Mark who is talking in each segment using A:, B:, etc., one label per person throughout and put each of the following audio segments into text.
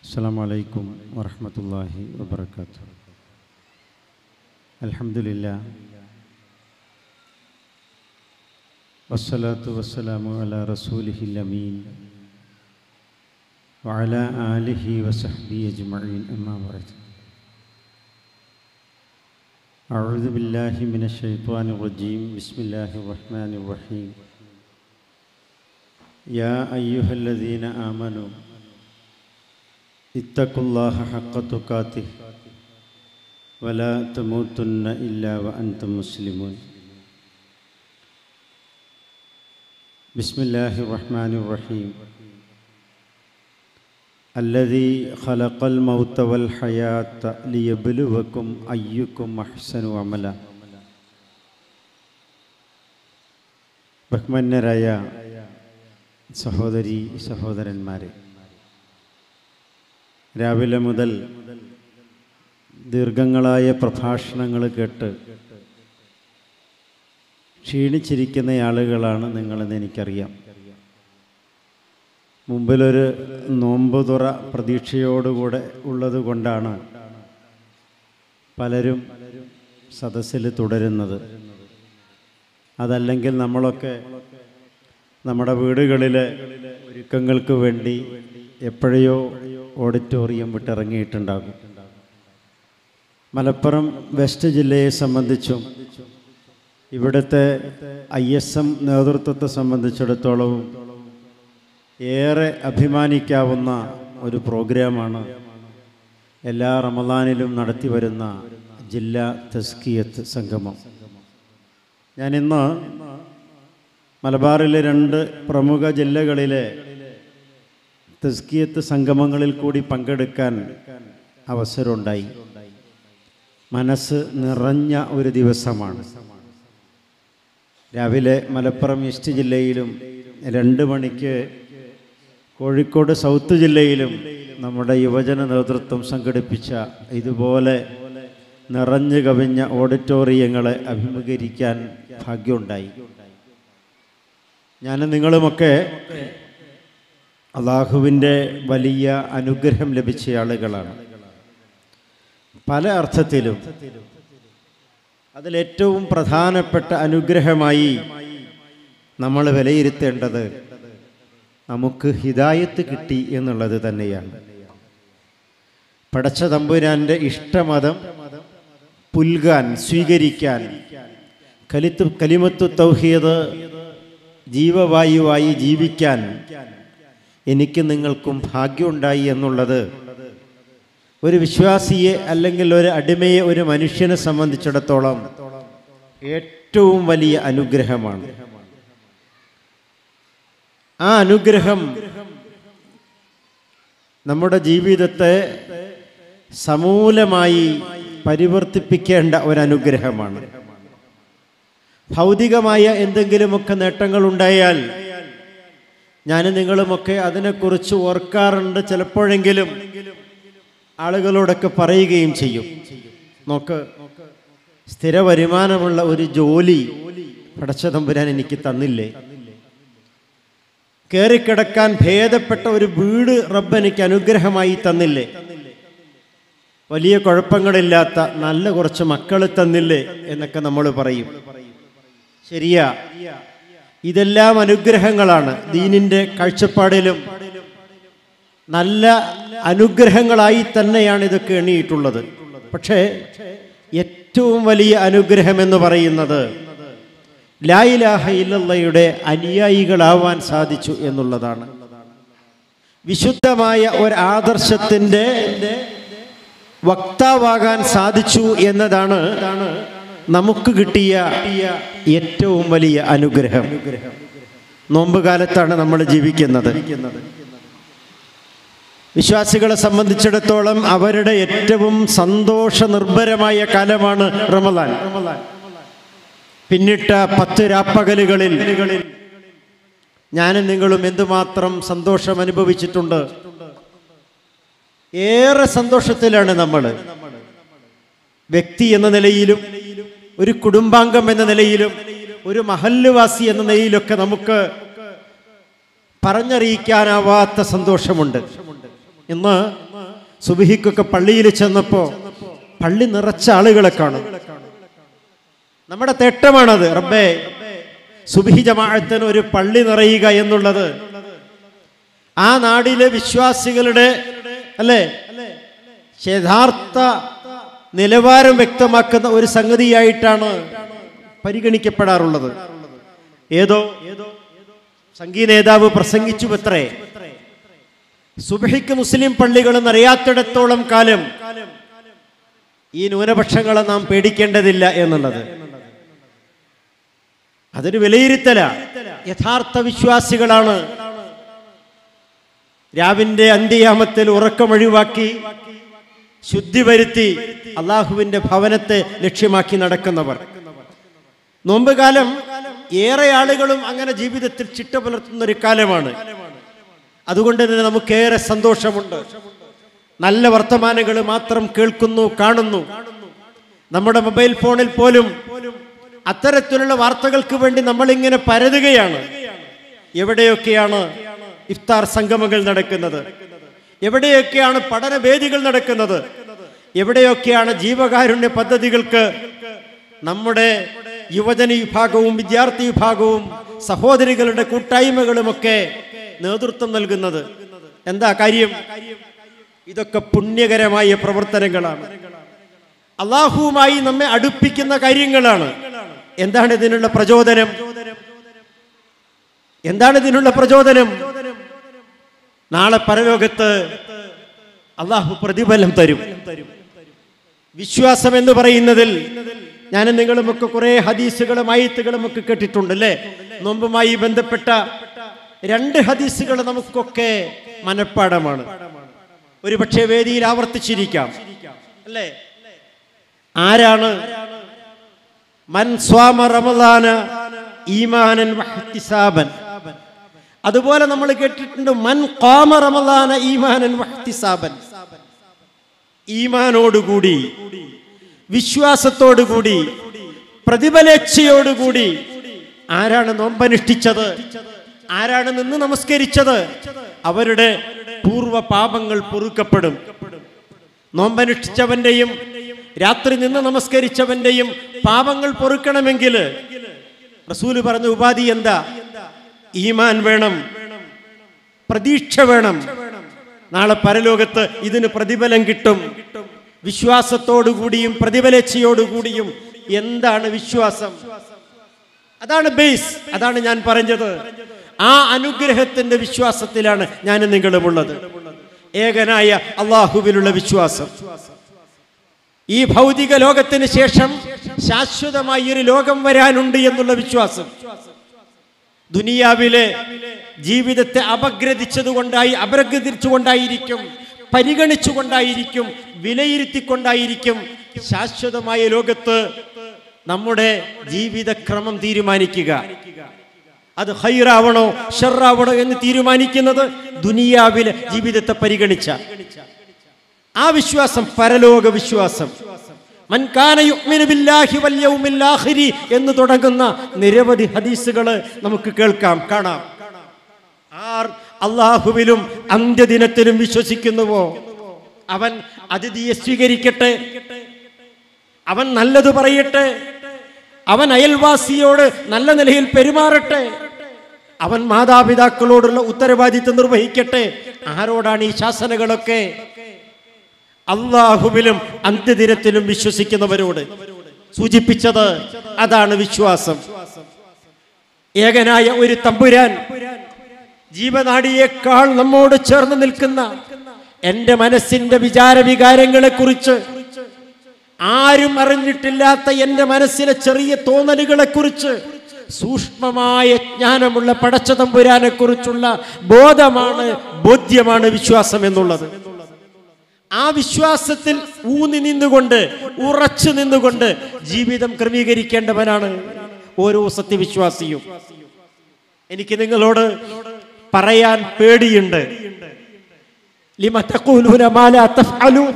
A: السلام عليكم ورحمة الله وبركاته الحمد لله والصلاة والسلام على رسوله الأمين وعلى آله وصحبه أجمعين أما بعد أعوذ بالله من الشيطان الرجيم بسم الله الرحمن الرحيم يا أيها الذين آمنوا اتقوا الله حق تقاته ولا تموتن إلا وأنتم مسلمون بسم الله الرحمن الرحيم الذي خلق الموت والحياة ليبلوكم أيكم أحسن عملا ബഹ്മന്യരായ സഹോദരി സഹോദരന്മാരെ രാവിലെ മുതൽ ദീർഘങ്ങളായ പ്രഭാഷണങ്ങൾ കേട്ട് ക്ഷീണിച്ചിരിക്കുന്ന ആളുകളാണ് നിങ്ങളെന്ന് എനിക്കറിയാം മുമ്പിലൊരു നോമ്പ് തുറ പ്രതീക്ഷയോടുകൂടെ ഉള്ളത് കൊണ്ടാണ് പലരും സദസ്സിൽ തുടരുന്നത് അതല്ലെങ്കിൽ നമ്മളൊക്കെ നമ്മുടെ വീടുകളിലെ ഒരുക്കങ്ങൾക്ക് വേണ്ടി എപ്പോഴയോ ഓഡിറ്റോറിയം വിട്ടിറങ്ങിയിട്ടുണ്ടാകും മലപ്പുറം വെസ്റ്റ് ജില്ലയെ സംബന്ധിച്ചും ഇവിടുത്തെ ഐ എസ് എം നേതൃത്വത്തെ സംബന്ധിച്ചിടത്തോളവും ഏറെ അഭിമാനിക്കാവുന്ന ഒരു പ്രോഗ്രാമാണ് എല്ലാ റമദാനിലും നടത്തി വരുന്ന ജില്ലാ തസ്കിയത്ത് സംഗമം ഞാനിന്ന് മലബാറിലെ രണ്ട് പ്രമുഖ ജില്ലകളിലെ തസ്കിയത്ത് സംഗമങ്ങളിൽ കൂടി പങ്കെടുക്കാൻ അവസരമുണ്ടായി മനസ്സ് നിറഞ്ഞ ഒരു ദിവസമാണ് രാവിലെ മലപ്പുറം ഈസ്റ്റ് ജില്ലയിലും രണ്ട് മണിക്ക് കോഴിക്കോട് സൗത്ത് ജില്ലയിലും നമ്മുടെ യുവജന നേതൃത്വം സംഘടിപ്പിച്ച ഇതുപോലെ നിറഞ്ഞു കവിഞ്ഞ ഓഡിറ്റോറിയങ്ങളെ അഭിമുഖീകരിക്കാൻ ഭാഗ്യമുണ്ടായി ഞാൻ നിങ്ങളുമൊക്കെ അള്ളാഹുവിൻ്റെ വലിയ അനുഗ്രഹം ലഭിച്ച ആളുകളാണ് പല അർത്ഥത്തിലും അതിലേറ്റവും പ്രധാനപ്പെട്ട അനുഗ്രഹമായി നമ്മൾ വിലയിരുത്തേണ്ടത് നമുക്ക് ഹിതായത്ത് കിട്ടി എന്നുള്ളത് തന്നെയാണ് പടച്ച തമ്പുരാൻ്റെ ഇഷ്ടമതം പുൽകാൻ സ്വീകരിക്കാൻ കലിത്തു കലിമത്തു തൗഹീദ് ജീവവായുവായി ജീവിക്കാൻ എനിക്ക് നിങ്ങൾക്കും ഭാഗ്യമുണ്ടായി എന്നുള്ളത് ഒരു വിശ്വാസിയെ അല്ലെങ്കിൽ ഒരു അടിമയെ ഒരു മനുഷ്യനെ സംബന്ധിച്ചിടത്തോളം ഏറ്റവും വലിയ അനുഗ്രഹമാണ് ആ അനുഗ്രഹം നമ്മുടെ ജീവിതത്തെ സമൂലമായി പരിവർത്തിപ്പിക്കേണ്ട ഒരനുഗ്രഹമാണ് ഭൗതികമായ എന്തെങ്കിലുമൊക്കെ നേട്ടങ്ങൾ ഉണ്ടായാൽ ഞാൻ നിങ്ങളുമൊക്കെ അതിനെക്കുറിച്ച് ഓർക്കാറുണ്ട് ചിലപ്പോഴെങ്കിലും ആളുകളോടൊക്കെ പറയുകയും ചെയ്യും നോക്ക് സ്ഥിര വരുമാനമുള്ള ഒരു ജോലി പടച്ചതമ്പുരാൻ എനിക്ക് തന്നില്ലേ കയറിക്കിടക്കാൻ ഭേദപ്പെട്ട ഒരു വീട് റബ്ബ് എനിക്ക് അനുഗ്രഹമായി തന്നില്ലേ വലിയ കുഴപ്പങ്ങളില്ലാത്ത നല്ല കുറച്ച് മക്കൾ തന്നില്ലേ എന്നൊക്കെ നമ്മൾ പറയും ശരിയാ ഇതെല്ലാം അനുഗ്രഹങ്ങളാണ് ദീനിന്റെ കാഴ്ചപ്പാടിലും നല്ല അനുഗ്രഹങ്ങളായി തന്നെയാണ് ഇതൊക്കെ എണ്ണിയിട്ടുള്ളത് പക്ഷേ ഏറ്റവും വലിയ അനുഗ്രഹം എന്ന് പറയുന്നത് ലായിലാഹ ഇല്ലയുടെ അനുയായികളാവാൻ സാധിച്ചു എന്നുള്ളതാണ് വിശുദ്ധമായ ഒരു ആദർശത്തിൻ്റെ വക്താവാകാൻ സാധിച്ചു എന്നതാണ് നമുക്ക് കിട്ടിയ ഏറ്റവും വലിയ അനുഗ്രഹം നോമ്പ് കാലത്താണ് നമ്മൾ ജീവിക്കുന്നത് വിശ്വാസികളെ സംബന്ധിച്ചിടത്തോളം അവരുടെ ഏറ്റവും സന്തോഷ നിർഭരമായ കാലമാണ് റമദാൻ പിന്നിട്ട പത്ത് രാപ്പകലുകളിൽ ഞാനും നിങ്ങളും എന്തുമാത്രം സന്തോഷം അനുഭവിച്ചിട്ടുണ്ട് ഏറെ സന്തോഷത്തിലാണ് നമ്മൾ വ്യക്തി എന്ന നിലയിലും ഒരു കുടുംബാംഗം എന്ന നിലയിലും ഒരു മഹല്ലുവാസി എന്ന നിലയിലൊക്കെ നമുക്ക് പറഞ്ഞറിയിക്കാനാവാത്ത സന്തോഷമുണ്ട് ഇന്ന് സുബിഹിക്കൊക്കെ പള്ളിയിൽ ചെന്നപ്പോ പള്ളി നിറച്ച ആളുകളെ കാണും നമ്മുടെ തെട്ടമാണത് റബ്ബേ സുബിഹി ജമാഅത്തിന് ഒരു പള്ളി നിറയുക എന്നുള്ളത് ആ നാടിലെ വിശ്വാസികളുടെ അല്ലേ യഥാർത്ഥ നിലവാരം വ്യക്തമാക്കുന്ന ഒരു സംഗതിയായിട്ടാണ് പരിഗണിക്കപ്പെടാറുള്ളത് ഏതോ സംഗീത നേതാവ് പ്രസംഗിച്ചു എത്രേ സുബഹിക്ക് മുസ്ലിം പള്ളികൾ അറിയാത്തിടത്തോളം കാലം ഈ ന്യൂനപക്ഷങ്ങളെ നാം പേടിക്കേണ്ടതില്ല എന്നുള്ളത് അതൊരു വിലയിരുത്തല യഥാർത്ഥ വിശ്വാസികളാണ് രാവിന്റെ അന്ത്യയാമത്തിൽ ഉറക്കമൊഴിവാക്കി ശുദ്ധി വരുത്തി അള്ളാഹുവിന്റെ ഭവനത്തെ ലക്ഷ്യമാക്കി നടക്കുന്നവർ നോമ്പ് കാലം ഏറെ ആളുകളും അങ്ങനെ ജീവിതത്തിൽ ചിട്ട പുലർത്തുന്ന ഒരു കാലമാണ് അതുകൊണ്ട് തന്നെ നമുക്കേറെ സന്തോഷമുണ്ട് നല്ല വർത്തമാനങ്ങൾ മാത്രം കേൾക്കുന്നു കാണുന്നു നമ്മുടെ മൊബൈൽ ഫോണിൽ പോലും അത്തരത്തിലുള്ള വാർത്തകൾക്ക് വേണ്ടി നമ്മളിങ്ങനെ പരതുകയാണ് എവിടെയൊക്കെയാണ് ഇഫ്താർ സംഗമങ്ങൾ നടക്കുന്നത് എവിടെയൊക്കെയാണ് പഠനവേദികൾ നടക്കുന്നത് എവിടെയൊക്കെയാണ് ജീവകാരുണ്യ പദ്ധതികൾക്ക് നമ്മുടെ യുവജന വിഭാഗവും വിദ്യാർത്ഥി വിഭാഗവും സഹോദരികളുടെ കൂട്ടായ്മകളുമൊക്കെ നേതൃത്വം നൽകുന്നത് എന്താ കാര്യം ഇതൊക്കെ പുണ്യകരമായ പ്രവർത്തനങ്ങളാണ് അള്ളാഹുവുമായി നമ്മെ അടുപ്പിക്കുന്ന കാര്യങ്ങളാണ് എന്താണ് ഇതിനുള്ള പ്രചോദനം എന്താണ് ഇതിനുള്ള പ്രചോദനം നാളെ പരലോകത്ത് അള്ളാഹു പ്രതിഫലം തരും വിശ്വാസം എന്ന് പറയുന്നതിൽ ഞാൻ നിങ്ങളുമൊക്കെ കുറെ ഹദീസുകളും ആയത്തുകളും ഒക്കെ കേട്ടിട്ടുണ്ട് അല്ലേ നോമ്പുമായി ബന്ധപ്പെട്ട രണ്ട് ഹദീസുകൾ നമുക്കൊക്കെ മനഃപ്പാടമാണ് ഒരു പക്ഷേ വേദിയിൽ ആവർത്തിച്ചിരിക്കാം അല്ലേ ആരാണ് മൻ സ്വാമ റമദാന ഈമാനൻ വഹ്തിസാബൻ അതുപോലെ നമ്മൾ കേട്ടിട്ടുണ്ട് മൻ ഖാമ റമദാന ഈമാനൻ വഹ്തിസാബൻ ഈമാനോടുകൂടി വിശ്വാസത്തോടുകൂടി പ്രതിഫലേച്ഛയോടുകൂടി ആരാണ് നോമ്പനുഷ്ഠിച്ചത് ആരാണ് നിന്ന് നമസ്കരിച്ചത് അവരുടെ പൂർവ്വ പാപങ്ങൾ പൊറുക്കപ്പെടും നോമ്പനുഷ്ഠിച്ചവന്റെയും രാത്രി നിന്ന് നമസ്കരിച്ചവന്റെയും പാപങ്ങൾ പൊറുക്കണമെങ്കിൽ റസൂല് പറഞ്ഞ ഉപാധി എന്താ ഈമാൻ വേണം പ്രതീക്ഷ വേണം നാളെ പരലോകത്ത് ഇതിന് പ്രതിഫലം കിട്ടും വിശ്വാസത്തോടുകൂടിയും പ്രതിഫലേച്ഛയോടുകൂടിയും എന്താണ് വിശ്വാസം അതാണ് ബേസ് അതാണ് ഞാൻ പറഞ്ഞത് ആ അനുഗ്രഹത്തിന്റെ വിശ്വാസത്തിലാണ് ഞാൻ നിങ്ങളുമുള്ളത് ഏകനായ അള്ളാഹുവിലുള്ള വിശ്വാസം ഈ ഭൗതിക ലോകത്തിന് ശേഷം ശാശ്വതമായി ഒരു ലോകം വരാനുണ്ട് എന്നുള്ള വിശ്വാസം ദുനിയാവിലെ ജീവിതത്തെ അപഗ്രഥിച്ചതുകൊണ്ടായി അപഗ്രഥിച്ചുകൊണ്ടായിരിക്കും പരിഗണിച്ചുകൊണ്ടായിരിക്കും വിലയിരുത്തിക്കൊണ്ടായിരിക്കും ശാശ്വതമായ ലോകത്ത് നമ്മുടെ ജീവിതക്രമം തീരുമാനിക്കുക അത് ഹൈറാവണോ ഷെറാവണോ എന്ന് തീരുമാനിക്കുന്നത് ദുനിയാവിലെ ജീവിതത്തെ പരിഗണിച്ച ആ വിശ്വാസം പരലോക വിശ്വാസം മൻ കാന യുഅ്മിനു ബില്ലാഹി വൽ യൗമിൽ ആഖിരി എന്ന് തുടങ്ങുന്ന നിരവധി ഹദീസുകൾ നമുക്ക് കേൾക്കാം കാണാം ആർ അള്ളാഹുവിലും അന്ത്യദിനത്തിലും വിശ്വസിക്കുന്നുവോ അവൻ അതിഥിയെ സ്വീകരിക്കട്ടെ അവൻ നല്ലത് പറയട്ടെ അവൻ അയൽവാസിയോട് നല്ല നിലയിൽ പെരുമാറട്ടെ അവൻ മാതാപിതാക്കളോടുള്ള ഉത്തരവാദിത്വം നിർവഹിക്കട്ടെ ആരോടാണ് ഈ ശാസനകളൊക്കെ അള്ളാഹുവിലും അന്ത്യദിനത്തിലും വിശ്വസിക്കുന്നവരോട് സൂചിപ്പിച്ചത് അതാണ് വിശ്വാസം ഏകനായ ഒരു തമ്പുരാൻ ജീവനാടിയേക്കാൾ നമ്മോട് ചേർന്ന് നിൽക്കുന്ന എന്റെ മനസ്സിന്റെ വിചാര വികാരങ്ങളെ കുറിച്ച് ആരും അറിഞ്ഞിട്ടില്ലാത്ത എന്റെ മനസ്സിലെ ചെറിയ തോന്നലുകളെ കുറിച്ച് സൂക്ഷ്മമായ ജ്ഞാനമുള്ള പടച്ച തമ്പുരാനെ കുറിച്ചുള്ള ബോധമാണ് ബോധ്യമാണ് വിശ്വാസം എന്നുള്ളത് ആ വിശ്വാസത്തിൽ ഊന്നി നിന്നുകൊണ്ട് ഉറച്ചു നിന്നുകൊണ്ട് ജീവിതം ക്രമീകരിക്കേണ്ടവനാണ് ഓരോ സത്യവിശ്വാസിയും എനിക്ക് നിങ്ങളോട് പറയാൻ പേടിയുണ്ട് ലിമ തഖൂലൂന മാ ലാ തഫ്അലൂൻ.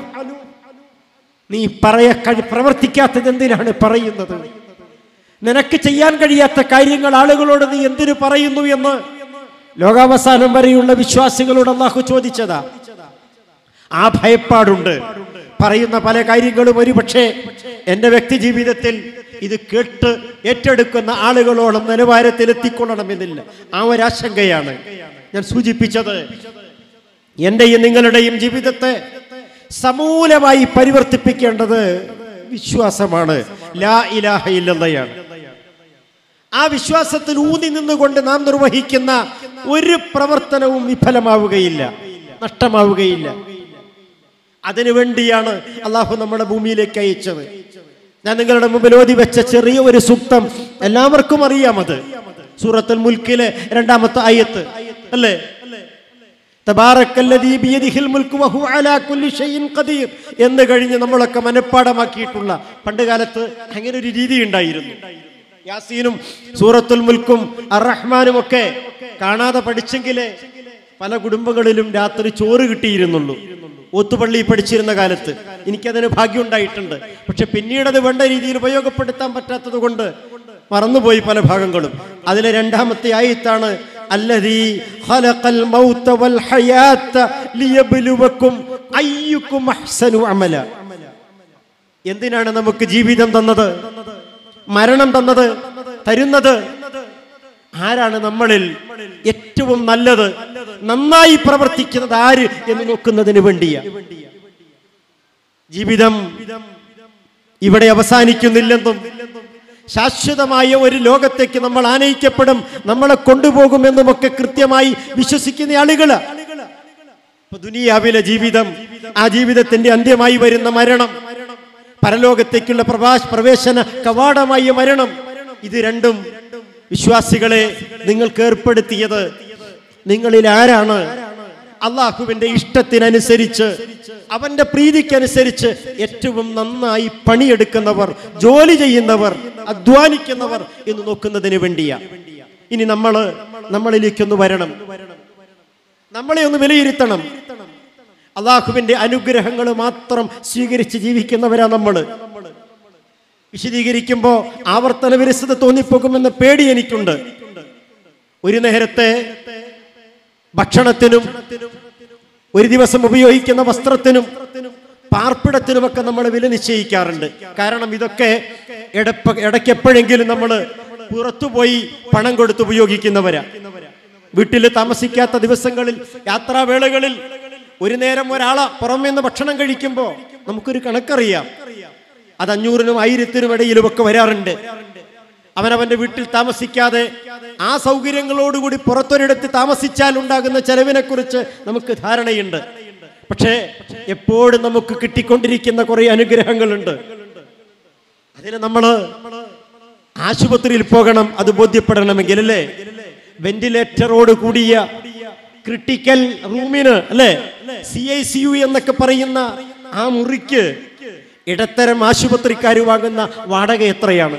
A: നീ പറയ കഴി- പ്രവർത്തിക്കാത്തത് എന്തിനാണ് പറയുന്നത് നിനക്ക് ചെയ്യാൻ കഴിയാത്ത കാര്യങ്ങൾ ആളുകളോട് നീ എന്തിനു പറയുന്നു എന്ന് ലോകാവസാനം വരെയുള്ള വിശ്വാസികളോട് അള്ളാഹു ചോദിച്ചതാ ആ ഭയപ്പാടുണ്ട് പറയുന്ന പല കാര്യങ്ങളും ഒരുപക്ഷെ എൻ്റെ വ്യക്തി ജീവിതത്തിൽ ഇത് കേട്ട് ഏറ്റെടുക്കുന്ന ആളുകളോളം നിലവാരത്തിൽ എത്തിക്കൊള്ളണമെന്നില്ല ആ ഒരാശങ്കയാണ് ഞാൻ സൂചിപ്പിച്ചത് എൻ്റെയും നിങ്ങളുടെയും ജീവിതത്തെ സമൂലമായി പരിവർത്തിപ്പിക്കേണ്ടത് വിശ്വാസമാണ് ലാ ഇലാഹ ഇല്ലല്ലയാണ് ആ വിശ്വാസത്തിൽ ഊന്നി നിന്നുകൊണ്ട് നാം നിർവഹിക്കുന്ന ഒരു പ്രവർത്തനവും വിഫലമാവുകയില്ല നഷ്ടമാവുകയില്ല അതിനു വേണ്ടിയാണ് അള്ളാഹു നമ്മുടെ ഭൂമിയിലേക്ക് അയച്ചത് ഞാൻ നിങ്ങളുടെ മുമ്പിൽ ഓതി വെച്ച ചെറിയ ഒരു സൂക്തം എല്ലാവർക്കും അറിയാം അത് സൂറത്തുൽ മുൽക്കിലെ രണ്ടാമത്തെ ആയത്ത് അല്ലേ തബാറക്കല്ലദീ ബിയദിഹിൽ മുൽക്കു വഹു അലാ കുല്ലി ഷൈഇൻ ഖദീർ എന്ന് കഴിഞ്ഞ് നമ്മളൊക്കെ മനഃപ്പാടമാക്കിയിട്ടുള്ള പണ്ട് കാലത്ത് അങ്ങനെ ഒരു രീതി ഉണ്ടായിരുന്നു യാസീനും സൂറത്തുൽ മുൽക്കും അറഹ്മാനും ഒക്കെ കാണാതെ പഠിച്ചെങ്കിലേ പല കുടുംബങ്ങളിലും രാത്രി ചോറ് കിട്ടിയിരുന്നുള്ളൂ ഒത്തുപള്ളി പഠിച്ചിരുന്ന കാലത്ത് എനിക്കതിന് ഭാഗ്യം ഉണ്ടായിട്ടുണ്ട് പക്ഷെ പിന്നീട് അത് വേണ്ട രീതിയിൽ ഉപയോഗപ്പെടുത്താൻ പറ്റാത്തത് കൊണ്ട് മറന്നുപോയി പല ഭാഗങ്ങളും അതിലെ രണ്ടാമത്തെ ആയത്താണ് അല്ലദീ ഖലഖൽ മൗത വൽ ഹയാത്ത ലിയബ്ലുവക്കും അയ്യുക്കും അഹ്സനു അമല എന്തിനാണ് നമുക്ക് ജീവിതം തന്നത് മരണം തന്നത് തരുന്നത് ആരാണ് നമ്മളിൽ ഏറ്റവും നല്ലത് നന്നായി പ്രവർത്തിക്കുന്നത് ആര് എന്ന് നോക്കുന്നതിന് വേണ്ടിയാ ജീവിതം ഇവിടെ അവസാനിക്കുന്നില്ലെന്നും ശാശ്വതമായ ഒരു ലോകത്തേക്ക് നമ്മൾ ആനയിക്കപ്പെടും നമ്മളെ കൊണ്ടുപോകുമെന്നുമൊക്കെ കൃത്യമായി വിശ്വസിക്കുന്ന ആളുകള് ഇപ്പൊ ദുനിയാവിലെ ജീവിതം ആ ജീവിതത്തിന്റെ അന്ത്യമായി വരുന്ന മരണം പരലോകത്തേക്കുള്ള പ്രവാസ് പ്രവേശന കവാടമായ മരണം ഇത് രണ്ടും വിശ്വാസികളെ നിങ്ങൾക്ക് ഏർപ്പെടുത്തിയത് നിങ്ങളിൽ ആരാണ് അള്ളാഹുവിന്റെ ഇഷ്ടത്തിനനുസരിച്ച് അവന്റെ പ്രീതിക്കനുസരിച്ച് ഏറ്റവും നന്നായി പണിയെടുക്കുന്നവർ ജോലി ചെയ്യുന്നവർ അധ്വാനിക്കുന്നവർ എന്ന് നോക്കുന്നതിന് വേണ്ടിയാ ഇനി നമ്മള് നമ്മളിലേക്കൊന്ന് വരണം നമ്മളെ ഒന്ന് വിലയിരുത്തണം അള്ളാഹുവിന്റെ അനുഗ്രഹങ്ങൾ മാത്രം സ്വീകരിച്ച് ജീവിക്കുന്നവരാ നമ്മൾ വിശദീകരിക്കുമ്പോ ആവർത്തന വിരസത തോന്നിപ്പോകുമെന്ന പേടി എനിക്കുണ്ട് ഒരു നേരത്തെ ഭക്ഷണത്തിനും ഒരു ദിവസം ഉപയോഗിക്കുന്ന വസ്ത്രത്തിനും പാർപ്പിടത്തിനുമൊക്കെ നമ്മൾ വില നിശ്ചയിക്കാറുണ്ട് കാരണം ഇതൊക്കെ ഇടപ്പ ഇടയ്ക്ക് എപ്പോഴെങ്കിലും നമ്മൾ പുറത്തുപോയി പണം കൊടുത്ത് ഉപയോഗിക്കുന്നവരാ വീട്ടിൽ താമസിക്കാത്ത ദിവസങ്ങളിൽ യാത്രാവേളകളിൽ ഒരു നേരം ഒരാളെ പുറമേ നിന്ന് ഭക്ഷണം കഴിക്കുമ്പോൾ നമുക്കൊരു കണക്കറിയാം അത് അഞ്ഞൂറിനും ആയിരത്തിനും ഇടയിലും ഒക്കെ വരാറുണ്ട് അവനവന്റെ വീട്ടിൽ താമസിക്കാതെ ആ സൗകര്യങ്ങളോടുകൂടി പുറത്തൊരിടത്ത് താമസിച്ചാൽ ഉണ്ടാകുന്ന ചെലവിനെ കുറിച്ച് നമുക്ക് ധാരണയുണ്ട് പക്ഷേ എപ്പോഴും നമുക്ക് കിട്ടിക്കൊണ്ടിരിക്കുന്ന കുറെ അനുഗ്രഹങ്ങളുണ്ട് അതിന് നമ്മള് ആശുപത്രിയിൽ പോകണം അത് ബോധ്യപ്പെടണമെങ്കിൽ അല്ലേ വെന്റിലേറ്ററോട് കൂടിയ ക്രിട്ടിക്കൽ റൂമിന് അല്ലേ സി ഐ സി യു എന്നൊക്കെ പറയുന്ന ആ മുറിക്ക് ഇടത്തരം ആശുപത്രിക്കാർ വാങ്ങുന്ന വാടക എത്രയാണ്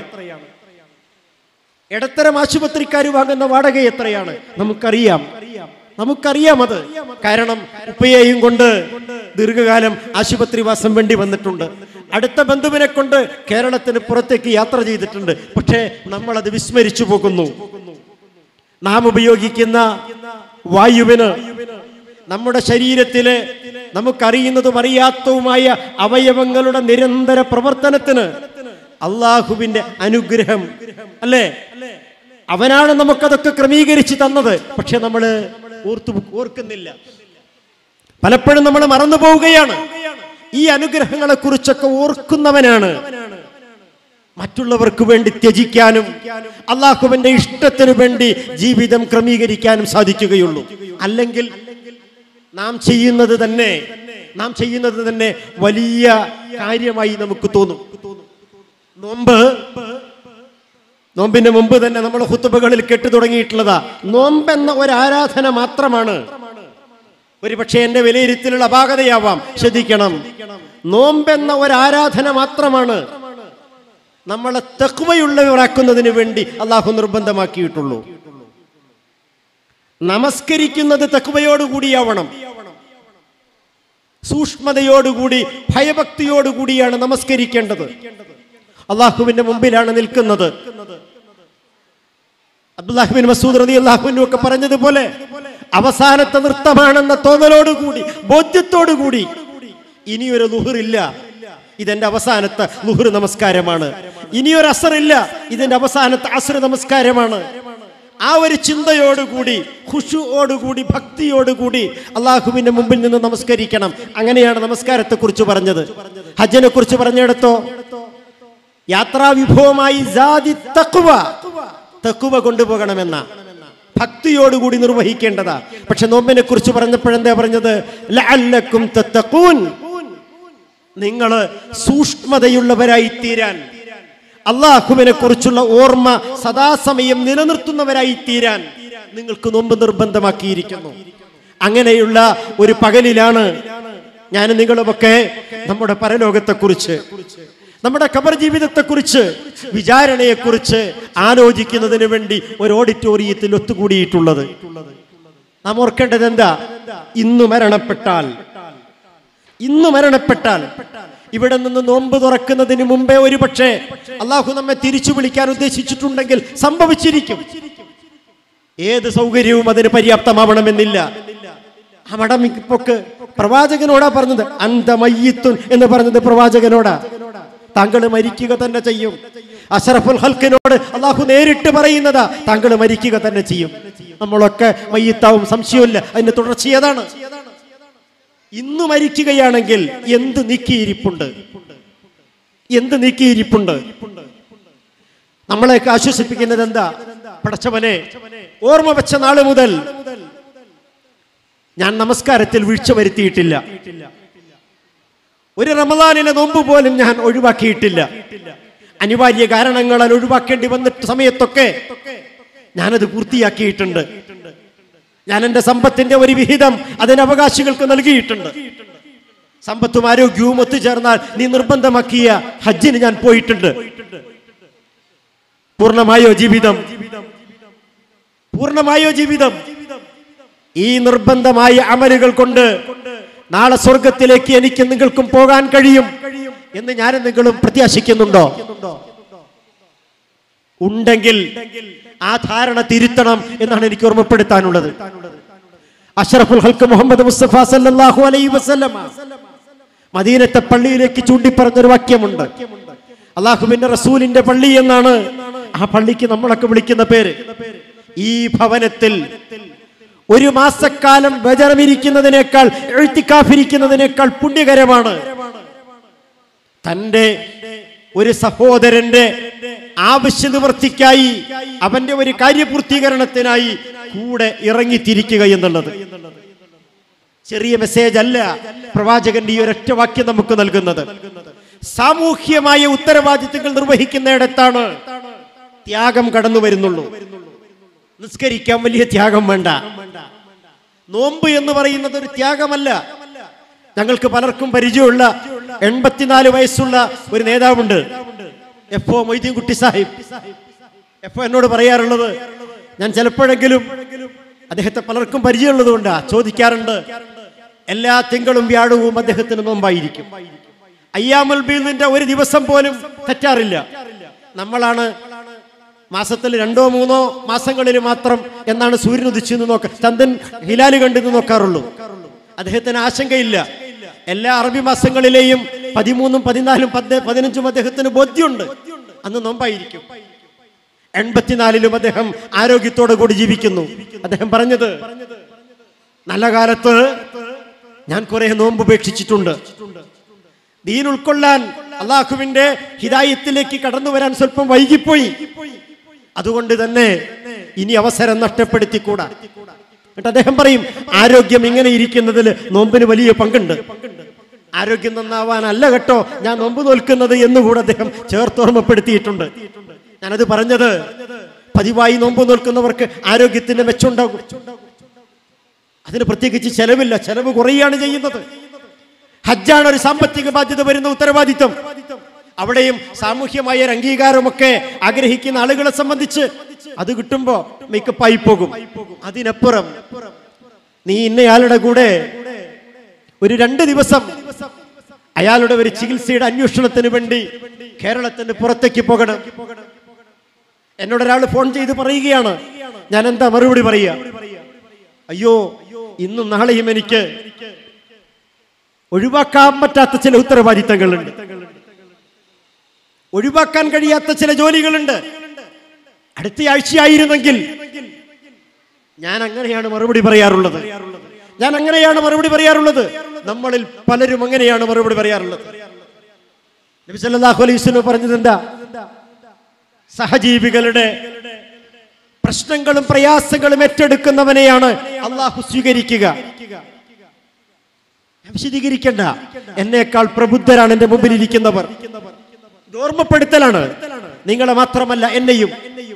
A: ഇടത്തരം ആശുപത്രിക്കാർ വാങ്ങുന്ന വാടക എത്രയാണ് നമുക്കറിയാം നമുക്കറിയാം അത് കാരണം ഉപ്പയെയും കൊണ്ട് ദീർഘകാലം ആശുപത്രിവാസം വേണ്ടി വന്നിട്ടുണ്ട് അടുത്ത ബന്ധുവിനെ കൊണ്ട് കേരളത്തിന് പുറത്തേക്ക് യാത്ര ചെയ്തിട്ടുണ്ട് പക്ഷേ നമ്മൾ അത് വിസ്മരിച്ചു പോകുന്നു നാം ഉപയോഗിക്കുന്ന വായുവിന് നമ്മുടെ ശരീരത്തിലെ നമുക്കറിയുന്നതും അറിയാത്തതുമായ അവയവങ്ങളുടെ നിരന്തര പ്രവർത്തനത്തിന് അള്ളാഹുവിന്റെ അനുഗ്രഹം അല്ലേ അവനാണ് നമുക്കതൊക്കെ ക്രമീകരിച്ച് തന്നത് പക്ഷെ നമ്മൾ ഓർത്തു ഓർക്കുന്നില്ല പലപ്പോഴും നമ്മൾ മറന്നു പോവുകയാണ് ഈ അനുഗ്രഹങ്ങളെ കുറിച്ചൊക്കെ ഓർക്കുന്നവനാണ് മറ്റുള്ളവർക്ക് വേണ്ടി ത്യജിക്കാനും അള്ളാഹുവിന്റെ ഇഷ്ടത്തിനു വേണ്ടി ജീവിതം ക്രമീകരിക്കാനും സാധിക്കുകയുള്ളൂ അല്ലെങ്കിൽ നാം ചെയ്യുന്നത് തന്നെ നാം ചെയ്യുന്നത് തന്നെ വലിയ കാര്യമായി നമുക്ക് തോന്നും നോമ്പ് നോമ്പിന് മുമ്പ് തന്നെ നമ്മൾ ഹുത്തുബകളിൽ കെട്ടു തുടങ്ങിയിട്ടുള്ളതാ നോമ്പെന്ന ഒരു ആരാധന മാത്രമാണ് ഒരുപക്ഷെ എന്റെ വിലയിരുത്തലുള്ള അപാകതയാവാം ശ്രദ്ധിക്കണം നോമ്പെന്ന ഒരു ആരാധന മാത്രമാണ് നമ്മളെ തെക്കുവയുള്ളവരാക്കുന്നതിന് വേണ്ടി അള്ളാഹു നിർബന്ധമാക്കിയിട്ടുള്ളൂ നമസ്കരിക്കുന്നത് തെക്കുവയോടുകൂടിയാവണം സൂക്ഷ്മതയോടുകൂടി ഭയഭക്തിയോടുകൂടിയാണ് നമസ്കരിക്കേണ്ടത് അള്ളാഹുവിന്റെ മുമ്പിലാണ് നിൽക്കുന്നത് അബ്ദുല്ലാഹിബിൻ മസൂദ് റതി അള്ളാഹുവിനും ഒക്കെ പറഞ്ഞതുപോലെ അവസാനത്തെ നൃത്തമാണെന്ന തോന്നലോടുകൂടി ബോധ്യത്തോടുകൂടി ഇനിയൊരു ലുഹറില്ല ഇതെന്റെ അവസാനത്തെ ലുഹർ നമസ്കാരമാണ് ഇനിയൊരു അസറില്ല ഇതിന്റെ അവസാനത്തെ അസർ നമസ്കാരമാണ് ആ ഒരു ചിന്തയോടുകൂടി ഖുഷുവോടുകൂടി ഭക്തിയോടുകൂടി അള്ളാഹുവിന്റെ മുമ്പിൽ നിന്ന് നമസ്കരിക്കണം അങ്ങനെയാണ് നമസ്കാരത്തെ കുറിച്ച് പറഞ്ഞത് ഹജ്ജിനെ കുറിച്ച് പറഞ്ഞെടുത്തോ യാത്രാവിഭവമായി ജാതി തക്കുവ തക്കുവ കൊണ്ടുപോകണമെന്ന ഭക്തിയോടുകൂടി നിർവഹിക്കേണ്ടതാ പക്ഷെ നോമ്പിനെ കുറിച്ച് പറഞ്ഞപ്പോഴെന്താ പറഞ്ഞത് ലഅല്ലക്കും തത്തഖൂൻ നിങ്ങൾ സൂക്ഷ്മതയുള്ളവരായി തീരാൻ അള്ളാഹുവിനെ കുറിച്ചുള്ള ഓർമ്മ സദാസമയം നിലനിർത്തുന്നവരായി തീരാൻ നിങ്ങൾക്ക് നോമ്പ് നിർബന്ധമാക്കിയിരിക്കുന്നു അങ്ങനെയുള്ള ഒരു പകലിലാണ് ഞാൻ നിങ്ങളുമൊക്കെ നമ്മുടെ പരലോകത്തെക്കുറിച്ച് നമ്മുടെ ഖബർ ജീവിതത്തെക്കുറിച്ച് വിചാരണയെക്കുറിച്ച് ആലോചിക്കുന്നതിന് വേണ്ടി ഒരു ഓഡിറ്റോറിയത്തിൽ ഒത്തുകൂടിയിട്ടുള്ളത് നാം ഓർക്കേണ്ടത് എന്താ ഇന്ന് മരണപ്പെട്ടാൽ ഇന്ന് മരണപ്പെട്ടാൽ ഇവിടെ നിന്ന് നോമ്പ് തുറക്കുന്നതിന് മുമ്പേ ഒരു പക്ഷേ അള്ളാഹു നമ്മെ തിരിച്ചു വിളിക്കാൻ ഉദ്ദേശിച്ചിട്ടുണ്ടെങ്കിൽ സംഭവിച്ചിരിക്കും ഏത് സൗകര്യവും അതിന് പര്യാപ്തമാവണമെന്നില്ല ആ മടമിപ്പൊക്ക് പ്രവാചകനോടാ പറഞ്ഞത് അന്തമയ്യത്തുൻ എന്ന് പറഞ്ഞത് പ്രവാചകനോടാ താങ്കൾ മരിക്കുക തന്നെ ചെയ്യും അഷറഫുൽ ഹൽക്കിനോട് അള്ളാഹു നേരിട്ട് പറയുന്നതാ താങ്കൾ മരിക്കുക തന്നെ ചെയ്യും നമ്മളൊക്കെ മയ്യത്താവും സംശയമില്ല അതിന്റെ തുടർച്ചയതാണ് ഇന്ന് മരിക്കുകയാണെങ്കിൽ എന്ത് നീക്കിയിരിപ്പുണ്ട് എന്ത് നീക്കിയിരിപ്പുണ്ട് നമ്മളെയൊക്കെ ആശ്വസിപ്പിക്കുന്നത് എന്താ പടച്ചവനെ ഓർമ്മ വെച്ച നാള് മുതൽ ഞാൻ നമസ്കാരത്തിൽ വീഴ്ച വരുത്തിയിട്ടില്ല ഒരു റമദാനിലെ നോമ്പ് പോലും ഞാൻ ഒഴിവാക്കിയിട്ടില്ല അനിവാര്യ കാരണങ്ങളാൽ ഒഴിവാക്കേണ്ടി വന്നിട്ട് സമയത്തൊക്കെ ഞാനത് പൂർത്തിയാക്കിയിട്ടുണ്ട് ഞാൻ എൻ്റെ സമ്പത്തിന്റെ ഒരു വിഹിതം അതിന് അവകാശികൾക്ക് നൽകിയിട്ടുണ്ട് സമ്പത്തും ആരോഗ്യവും ഒത്തുചേർന്നാൽ നീ നിർബന്ധമാക്കിയ ഹജ്ജിന് ഞാൻ പോയിട്ടുണ്ട് പൂർണ്ണമായോ ജീവിതം പൂർണ്ണമായോ ജീവിതം ഈ നിർബന്ധമായ അമലുകൾ കൊണ്ട് നാളെ സ്വർഗത്തിലേക്ക് എനിക്ക് നിങ്ങൾക്കും പോകാൻ കഴിയും എന്ന് ഞാനും നിങ്ങളും പ്രത്യാശിക്കുന്നുണ്ടോ ഉണ്ടെങ്കിൽ ആ ധാരണ തിരുത്തണം എന്നാണ് എനിക്ക് ഓർമ്മപ്പെടുത്താനുള്ളത് അഷറഫുൽ ഹൽക്ക് മുഹമ്മദ് മുസ്തഫ സല്ലല്ലാഹു അലൈഹി വസല്ലമ മദീനത്തെ പള്ളിയിലേക്ക് ചൂണ്ടിപ്പറഞ്ഞൊരു വാക്യമുണ്ട് അള്ളാഹുവിന്റെ റസൂലിന്റെ പള്ളി എന്നാണ് ആ പള്ളിക്ക് നമ്മളൊക്കെ വിളിക്കുന്ന പേര് ഈ ഭവനത്തിൽ ഒരു മാസക്കാലം ബജറമിരിക്കുന്നതിനേക്കാൾ എഴുത്തിക്കാഫിരിക്കുന്നതിനേക്കാൾ പുണ്യകരമാണ് തന്റെ ഒരു സഹോദരന്റെ ആവശ്യ നിവർത്തിക്കായി അവന്റെ ഒരു കാര്യപൂർത്തീകരണത്തിനായി കൂടെ ഇറങ്ങിത്തിരിക്കുക എന്നുള്ളത് ചെറിയ മെസ്സേജ് അല്ല പ്രവാചകന്റെ ഈ ഒരൊറ്റ വാക്യം നമുക്ക് നൽകുന്നത് സാമൂഹ്യമായ ഉത്തരവാദിത്തങ്ങൾ നിർവഹിക്കുന്നിടത്താണ് ത്യാഗം കടന്നു വരുന്നുള്ളൂ നിസ്കരിക്കാൻ വലിയ ത്യാഗം വേണ്ട നോമ്പ് എന്ന് പറയുന്നത് ഒരു ത്യാഗമല്ല ഞങ്ങൾക്ക് പലർക്കും പരിചയമുള്ള എൺപത്തിനാല് വയസ്സുള്ള ഒരു നേതാവുണ്ട് എഫ് ഒ മൊയ്തീൻ കുട്ടി സാഹിബ് എഫ് ഒ എന്നോട് പറയാറുള്ളത് ഞാൻ ചിലപ്പോഴെങ്കിലും അദ്ദേഹത്തെ പലർക്കും പരിചയമുള്ളത് കൊണ്ടാ ചോദിക്കാറുണ്ട് എല്ലാ തിങ്കളും വ്യാഴവും അദ്ദേഹത്തിന് നോമ്പായിരിക്കും അയ്യാമുൽ ബീലിന്റെ ഒരു ദിവസം പോലും തെറ്റാറില്ല നമ്മളാണ് മാസത്തിൽ രണ്ടോ മൂന്നോ മാസങ്ങളിൽ മാത്രം എന്നാണ് സൂര്യൻ ഉദിച്ചെന്ന് നോക്ക ചന്ദൻ ഹിലാല് കണ്ടെന്ന് നോക്കാറുള്ളൂ അദ്ദേഹത്തിന് ആശങ്കയില്ല എല്ലാ അറബി മാസങ്ങളിലെയും പതിമൂന്നും പതിനാലും പത്ത് പതിനഞ്ചും അദ്ദേഹത്തിന് ബോധ്യമുണ്ട് അന്ന് നോമ്പായിരിക്കും എൺപത്തിനാലിലും അദ്ദേഹം ആരോഗ്യത്തോടെ കൂടി ജീവിക്കുന്നു അദ്ദേഹം പറഞ്ഞത് നല്ല കാലത്ത് ഞാൻ കുറെ നോമ്പ് ഉപേക്ഷിച്ചിട്ടുണ്ട് ദീൻ ഉൾക്കൊള്ളാൻ അള്ളാഹുവിന്റെ ഹിദായത്തിലേക്ക് കടന്നു വരാൻ സ്വല്പം വൈകിപ്പോയി അതുകൊണ്ട് തന്നെ ഇനി അവസരം നഷ്ടപ്പെടുത്തിക്കൂടാ എന്നിട്ട് അദ്ദേഹം പറയും ആരോഗ്യം ഇങ്ങനെ ഇരിക്കുന്നതിൽ നോമ്പിന് വലിയ പങ്കുണ്ട് ആരോഗ്യം നന്നാവാനല്ല കേട്ടോ ഞാൻ നോമ്പ് നോൽക്കുന്നത് എന്നുകൂടെ അദ്ദേഹം ചേർത്തോർമ്മപ്പെടുത്തിയിട്ടുണ്ട് ഞാനത് പറഞ്ഞത് പതിവായി നോമ്പ് നോൽക്കുന്നവർക്ക് ആരോഗ്യത്തിന്റെ മെച്ചമുണ്ടാകും അതിന് പ്രത്യേകിച്ച് ചെലവില്ല ചെലവ് കുറയാണ് ചെയ്യുന്നത് ഹജ്ജാണ് ഒരു സാമ്പത്തിക ബാധ്യത വരുന്ന ഉത്തരവാദിത്തം അവിടെയും സാമൂഹ്യമായ ഒരു അംഗീകാരമൊക്കെ ആഗ്രഹിക്കുന്ന ആളുകളെ സംബന്ധിച്ച് അത് കിട്ടുമ്പോ മേക്കപ്പായി പോകും അതിനപ്പുറം നീ ഇന്നയാളുടെ കൂടെ ഒരു രണ്ട് ദിവസം അയാളുടെ ഒരു ചികിത്സയുടെ അന്വേഷണത്തിന് വേണ്ടി കേരളത്തിന് പുറത്തേക്ക് പോകണം എന്നോട് ഒരാൾ ഫോൺ ചെയ്ത് പറയുകയാണ് ഞാൻ എന്താ മറുപടി പറയുക അയ്യോ ഇന്നും നാളെയും എനിക്ക് ഒഴിവാക്കാൻ പറ്റാത്ത ചില ഉത്തരവാദിത്തങ്ങളുണ്ട് ഒഴിവാക്കാൻ കഴിയാത്ത ചില ജോലികളുണ്ട് അടുത്ത ആഴ്ചയായിരുന്നെങ്കിൽ ഞാൻ അങ്ങനെയാണ് മറുപടി പറയാറുള്ളത് ഞാൻ അങ്ങനെയാണ് മറുപടി പറയാറുള്ളത് നമ്മളിൽ പലരും അങ്ങനെയാണ് മറുപടി പറയാറുള്ളത് നബി സല്ലല്ലാഹു അലൈഹി വസല്ലം പറഞ്ഞത് എന്താ സഹജീവികളുടെ പ്രശ്നങ്ങളും പ്രയാസങ്ങളും ഏറ്റെടുക്കുന്നവനെയാണ് അള്ളാഹു സ്വീകരിക്കുക ഞാൻ വിശദീകരിക്കണ്ട എന്നേക്കാൾ പ്രബുദ്ധരാണ് എന്റെ മുമ്പിൽ ഇരിക്കുന്നവർ ഇത് ഓർമ്മപ്പെടുത്തലാണ് നിങ്ങളെ മാത്രമല്ല എന്നെയും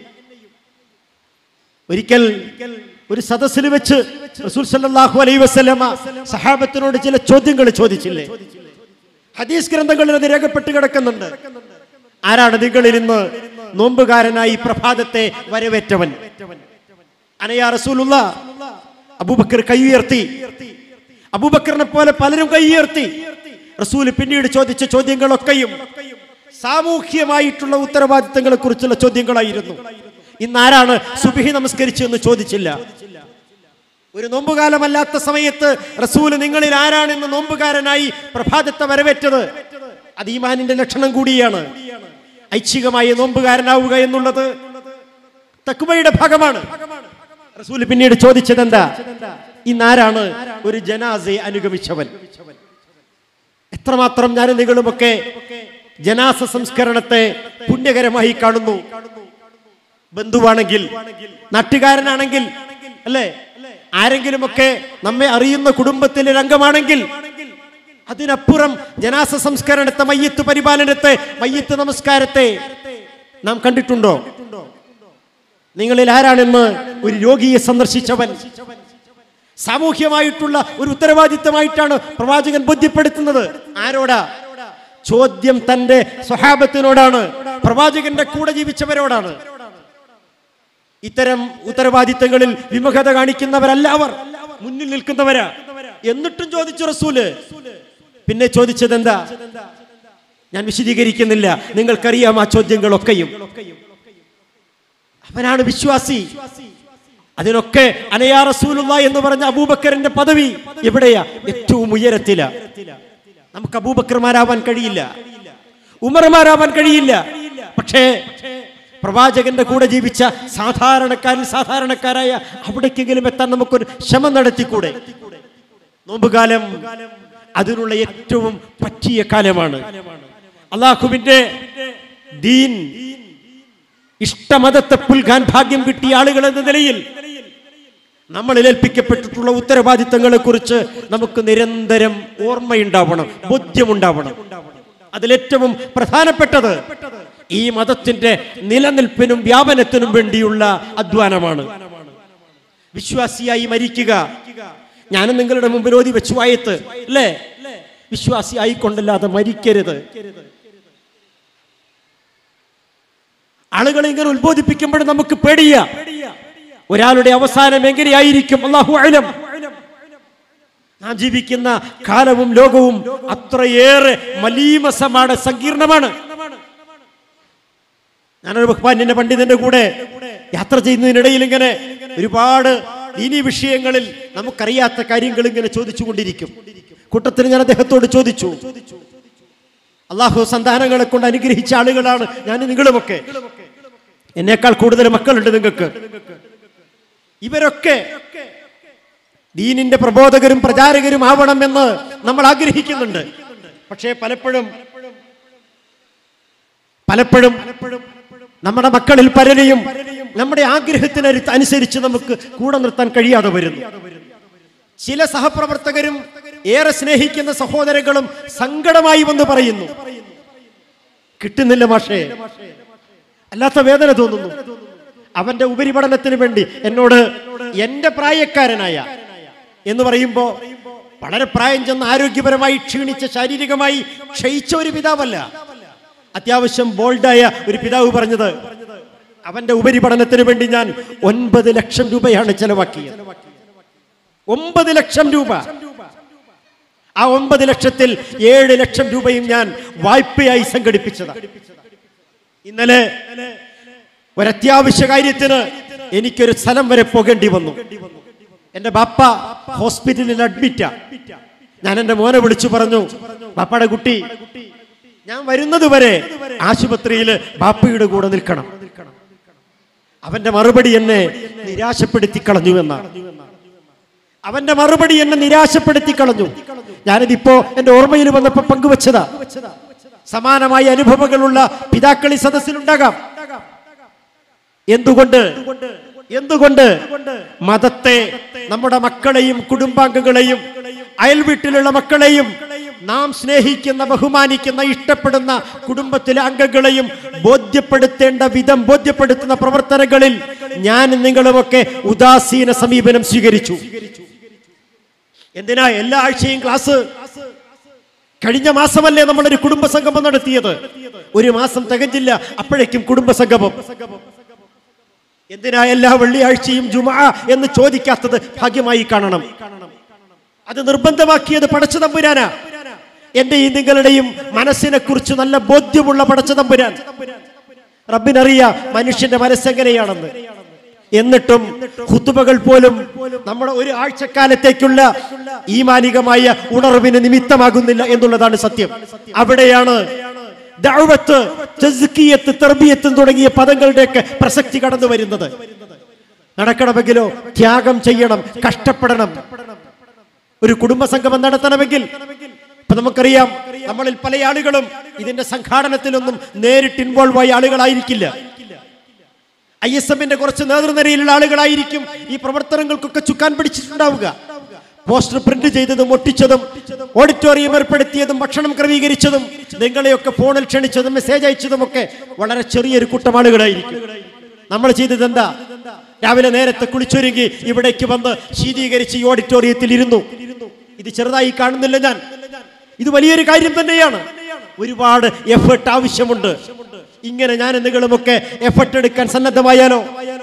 A: ഒരിക്കൽ ഒരു സദസ്സിൽ വെച്ച് റസൂൽ സല്ലല്ലാഹു അലൈഹി വസല്ലമ സഹാബത്തിനോട് ചില ചോദ്യങ്ങൾ ചോദിച്ചില്ലേ ഹദീസ് ഗ്രന്ഥങ്ങളിൽ അത് രേഖപ്പെട്ട് കിടക്കുന്നുണ്ട് ആരാണ് നിങ്ങളിൽ ഇന്ന് നോമ്പുകാരനായി പ്രഭാതത്തെ വരവേറ്റവൻ അനയാ റസൂലുള്ള അബൂബക്കർ കൈ ഉയർത്തി അബൂബക്കറിനെ പോലെ പലരും കൈ ഉയർത്തി റസൂല് പിന്നീട് ചോദിച്ച ചോദ്യങ്ങളൊക്കെയും സാമൂഹ്യമായിട്ടുള്ള ഉത്തരവാദിത്തങ്ങളെ കുറിച്ചുള്ള ചോദ്യങ്ങളായിരുന്നു ഇന്ന് ആരാണ് സുബിഹി നമസ്കരിച്ചു എന്ന് ചോദിച്ചില്ല ഒരു നോമ്പുകാലമല്ലാത്ത സമയത്ത് റസൂല് നിങ്ങളിൽ ആരാണ് ഇന്ന് നോമ്പുകാരനായി പ്രഭാതത്തെ വരവേറ്റത് അത് ഈമാനിന്റെ ലക്ഷണം കൂടിയാണ് ഐച്ഛികമായ നോമ്പുകാരനാവുക എന്നുള്ളത് തക്കുവയുടെ ഭാഗമാണ് റസൂല് പിന്നീട് ചോദിച്ചത് എന്താ ഇന്നാരാണ് ഒരു ജനാസയെ അനുഗമിച്ചവൻ എത്രമാത്രം ഞാനും നിങ്ങളുമൊക്കെ ജനാസ സംസ്കരണത്തെ പുണ്യകരമായി കാണുന്നു ബന്ധുവാണെങ്കിൽ നാട്ടുകാരനാണെങ്കിൽ അല്ലേ ആരെങ്കിലുമൊക്കെ നമ്മെ അറിയുന്ന കുടുംബത്തിലെ അംഗമാണെങ്കിൽ അതിനപ്പുറം ജനാസ സംസ്കരണത്തെ മയ്യത്ത് പരിപാലനത്തെ മയ്യത്ത് നമസ്കാരത്തെ നാം കണ്ടിട്ടുണ്ടോ നിങ്ങളിൽ ആരാണെന്ന് ഒരു രോഗിയെ സന്ദർശിച്ചവൻ സാമൂഹ്യമായിട്ടുള്ള ഒരു ഉത്തരവാദിത്തമായിട്ടാണ് പ്രവാചകൻ ബോധ്യപ്പെടുത്തുന്നത് ആരോടാ ചോദ്യം തന്റെ സ്വഹാബത്തിനോടാണ് പ്രവാചകന്റെ കൂടെ ജീവിച്ചവരോടാണ് ഇത്തരം ഉത്തരവാദിത്തങ്ങളിൽ വിമുഖത കാണിക്കുന്നവരല്ല അവർ മുന്നിൽ നിൽക്കുന്നവരാ എന്നിട്ടും ചോദിച്ചു റസൂല് പിന്നെ ചോദിച്ചത് എന്താ ഞാൻ വിശദീകരിക്കുന്നില്ല നിങ്ങൾക്കറിയാം ആ ചോദ്യങ്ങളൊക്കെയും അവനാണ് വിശ്വാസി അതിനൊക്കെ അനയാ റസൂലുള്ള എന്ന് പറഞ്ഞ അബൂബക്കറിന്റെ പദവി എവിടെയാ ഏറ്റവും ഉയരത്തില നമുക്ക് അബൂബക്കർമാരാവാൻ കഴിയില്ല ഉമർമാരാവാൻ കഴിയില്ല പക്ഷേ പ്രവാചകന്റെ കൂടെ ജീവിച്ച സാധാരണക്കാരിൽ സാധാരണക്കാരായ അവിടേക്കെങ്കിലും എത്താൻ നമുക്കൊരു ശ്രമം നടത്തിക്കൂടെ നോമ്പുകാലം അതിനുള്ള ഏറ്റവും പറ്റിയ കാലമാണ് അള്ളാഹുവിന്റെ ദീൻ ഇഷ്ടമതത്തെ പുൽകാൻ ഭാഗ്യം കിട്ടിയ ആളുകൾ എന്ന നിലയിൽ നമ്മളിൽ ഏൽപ്പിക്കപ്പെട്ടിട്ടുള്ള ഉത്തരവാദിത്തങ്ങളെ കുറിച്ച് നമുക്ക് നിരന്തരം ഓർമ്മയുണ്ടാവണം ബോധ്യമുണ്ടാവണം അതിലേറ്റവും പ്രധാനപ്പെട്ടത് ഈ മതത്തിന്റെ നിലനിൽപ്പിനും വ്യാപനത്തിനും വേണ്ടിയുള്ള അധ്വാനമാണ് വിശ്വാസിയായി മരിക്കുക ഞാനും നിങ്ങളുടെ മുമ്പിൽ ഓതി വെച്ചു വായത്ത് അല്ലേ വിശ്വാസി ആയിക്കൊണ്ടല്ലാതെ മരിക്കരുത് ആളുകളെ ഇങ്ങനെ ഉത്ബോധിപ്പിക്കുമ്പോൾ നമുക്ക് പേടിയ ഒരാളുടെ അവസാനം എങ്ങനെയായിരിക്കും അള്ളാഹു അലം നാം ജീവിക്കുന്ന കാലവും ലോകവും അത്രയേറെ മലീമസമാണ് സങ്കീർണമാണ് ഞാനൊരു ബഹ്മാന്യന്റെ പണ്ഡിതന്റെ കൂടെ യാത്ര ചെയ്യുന്നതിനിടയിൽ ഇങ്ങനെ ഒരുപാട് ഇനി വിഷയങ്ങളിൽ നമുക്കറിയാത്ത കാര്യങ്ങൾ ഇങ്ങനെ ചോദിച്ചുകൊണ്ടിരിക്കും കൂട്ടത്തിൽ ഞാൻ അദ്ദേഹത്തോട് ചോദിച്ചു അള്ളാഹു സന്താനങ്ങളെ കൊണ്ട് അനുഗ്രഹിച്ച ആളുകളാണ് ഞാൻ നിങ്ങളുമൊക്കെ എന്നേക്കാൾ കൂടുതൽ മക്കളുണ്ട് നിങ്ങൾക്ക് ഇവരൊക്കെ ദീനിന്റെ പ്രബോധകരും പ്രചാരകരും ആവണമെന്ന് നമ്മൾ ആഗ്രഹിക്കുന്നുണ്ട് പക്ഷേ പലപ്പോഴും പലപ്പോഴും നമ്മുടെ മക്കളിൽ പലരെയും നമ്മുടെ ആഗ്രഹത്തിന് അനുസരിച്ച് നമുക്ക് കൂടെ നിർത്താൻ കഴിയാതെ വരുന്നു ചില സഹപ്രവർത്തകരും ഏറെ സ്നേഹിക്കുന്ന സഹോദരങ്ങളും സങ്കടമായി വന്ന് പറയുന്നു കിട്ടുന്നില്ല മാഷേ അല്ലാത്ത വേദന തോന്നുന്നു അവന്റെ ഉപരിപഠനത്തിന് വേണ്ടി എന്നോട് എന്റെ പ്രായക്കാരനായ എന്ന് പറയുമ്പോ വളരെ പ്രായം ചെന്ന് ആരോഗ്യപരമായി ക്ഷീണിച്ച ശാരീരികമായി ക്ഷയിച്ച ഒരു പിതാവല്ല അത്യാവശ്യം ബോൾഡായ ഒരു പിതാവ് പറഞ്ഞത് അവന്റെ ഉപരിപഠനത്തിന് വേണ്ടി ഞാൻ ഒൻപത് ലക്ഷം രൂപയാണ് ചെലവാക്കിയത് ഒമ്പത് ലക്ഷം രൂപ ആ ഒമ്പത് ലക്ഷത്തിൽ ഏഴ് ലക്ഷം രൂപയും ഞാൻ വായ്പയായി സംഘടിപ്പിച്ചതാണ് ഇന്നലെ ഒരത്യാവശ്യ കാര്യത്തിന് എനിക്കൊരു സ്ഥലം വരെ പോകേണ്ടി വന്നു എന്റെ ബാപ്പ ഹോസ്പിറ്റലിൽ അഡ്മിറ്റാ ഞാൻ എന്റെ മോനെ വിളിച്ചു പറഞ്ഞു ബാപ്പയുടെ കുട്ടി ഞാൻ വരുന്നത് വരെ ആശുപത്രിയിൽ ബാപ്പയുടെ കൂടെ നിൽക്കണം അവന്റെ മറുപടി എന്നെ നിരാശപ്പെടുത്തി കളഞ്ഞു എന്നാണ് അവന്റെ മറുപടി എന്നെ നിരാശപ്പെടുത്തി കളഞ്ഞു ഞാനിതിപ്പോ എന്റെ ഓർമ്മയിൽ വന്നപ്പോ പങ്കുവച്ചതാ സമാനമായ അനുഭവങ്ങളുള്ള പിതാക്കളി സദസ്സിലുണ്ടാകാം എന്തുകൊണ്ട് എന്തുകൊണ്ട് മതത്തെ നമ്മുടെ മക്കളെയും കുടുംബാംഗങ്ങളെയും അയൽവീട്ടിലുള്ള മക്കളെയും നാം സ്നേഹിക്കുന്ന ബഹുമാനിക്കുന്ന ഇഷ്ടപ്പെടുന്ന കുടുംബത്തിലെ അംഗങ്ങളെയും ബോധ്യപ്പെടുത്തേണ്ട വിധം ബോധ്യപ്പെടുത്തുന്ന പ്രവർത്തനങ്ങളിൽ ഞാൻ നിങ്ങളുമൊക്കെ ഉദാസീന സമീപനം സ്വീകരിച്ചു എന്തിനാ എല്ലാ ആഴ്ചയും ക്ലാസ് കഴിഞ്ഞ മാസമല്ലേ നമ്മളൊരു കുടുംബ സംഗമം നടത്തിയത് ഒരു മാസം തികഞ്ഞില്ല അപ്പോഴേക്കും കുടുംബ സംഗമം എന്തിനാ എല്ലാ വെള്ളിയാഴ്ചയും ജുമാ എന്ന് ചോദിക്കാത്തത് ഭാഗ്യമായി കാണണം അത് നിർബന്ധമാക്കിയത് പടച്ച തമ്പുരാനാ എന്റെ ഈ നിങ്ങളുടെയും മനസ്സിനെ കുറിച്ച് നല്ല ബോധ്യമുള്ള പടച്ച തമ്പുരാൻ റബ്ബിനറിയാ മനുഷ്യന്റെ മനസ്സെങ്ങനെയാണെന്ന് എന്നിട്ടും ഹുത്തുബകൾ പോലും നമ്മുടെ ഒരു ആഴ്ചക്കാലത്തേക്കുള്ള ഈമാനികമായ ഉണർവിന് നിമിത്തമാകുന്നില്ല എന്നുള്ളതാണ് സത്യം അവിടെയാണ് ദഅവത്ത്, തസ്കിയത്ത്, തർബിയത്ത് തുടങ്ങിയ പദങ്ങളുടെയൊക്കെ പ്രസക്തി കടന്നു വരുന്നത് നടക്കണമെങ്കിലോ ത്യാഗം ചെയ്യണം കഷ്ടപ്പെടണം ഒരു കുടുംബ സംഗമം നടത്തണമെങ്കിൽ ഇപ്പൊ നമുക്കറിയാം നമ്മളിൽ പല ആളുകളും ഇതിന്റെ സംഘാടനത്തിലൊന്നും നേരിട്ട് ഇൻവോൾവ് ആയ ആളുകളായിരിക്കില്ല ഐ എസ് എമ്മിന്റെ കുറച്ച് നേതൃനിരയിലുള്ള ആളുകളായിരിക്കും ഈ പ്രവർത്തനങ്ങൾക്കൊക്കെ ചുക്കാൻ പിടിച്ചിട്ടുണ്ടാവുക പോസ്റ്റർ പ്രിന്റ് ചെയ്തതും ഒട്ടിച്ചതും ഓഡിറ്റോറിയം ഏർപ്പെടുത്തിയതും ഭക്ഷണം ക്രമീകരിച്ചതും നിങ്ങളെയൊക്കെ ഫോണിൽ ക്ഷണിച്ചതും മെസ്സേജ് അയച്ചതും ഒക്കെ വളരെ ചെറിയൊരു കൂട്ടം ആളുകളായിരിക്കും നമ്മൾ ചെയ്തത് എന്താ രാവിലെ നേരത്തെ കുളിച്ചൊരുങ്ങി ഇവിടേക്ക് വന്ന് ശീതീകരിച്ച് ഈ ഓഡിറ്റോറിയത്തിൽ ഇരുന്നു ഇത് ചെറുതായി കാണുന്നില്ല ഞാൻ ഇത് വലിയൊരു കാര്യം തന്നെയാണ് ഒരുപാട് എഫേർട്ട് ആവശ്യമുണ്ട് ഇങ്ങനെ ഞാൻ നിങ്ങളുമൊക്കെ എഫർട്ട് എടുക്കാൻ സന്നദ്ധമായാലോ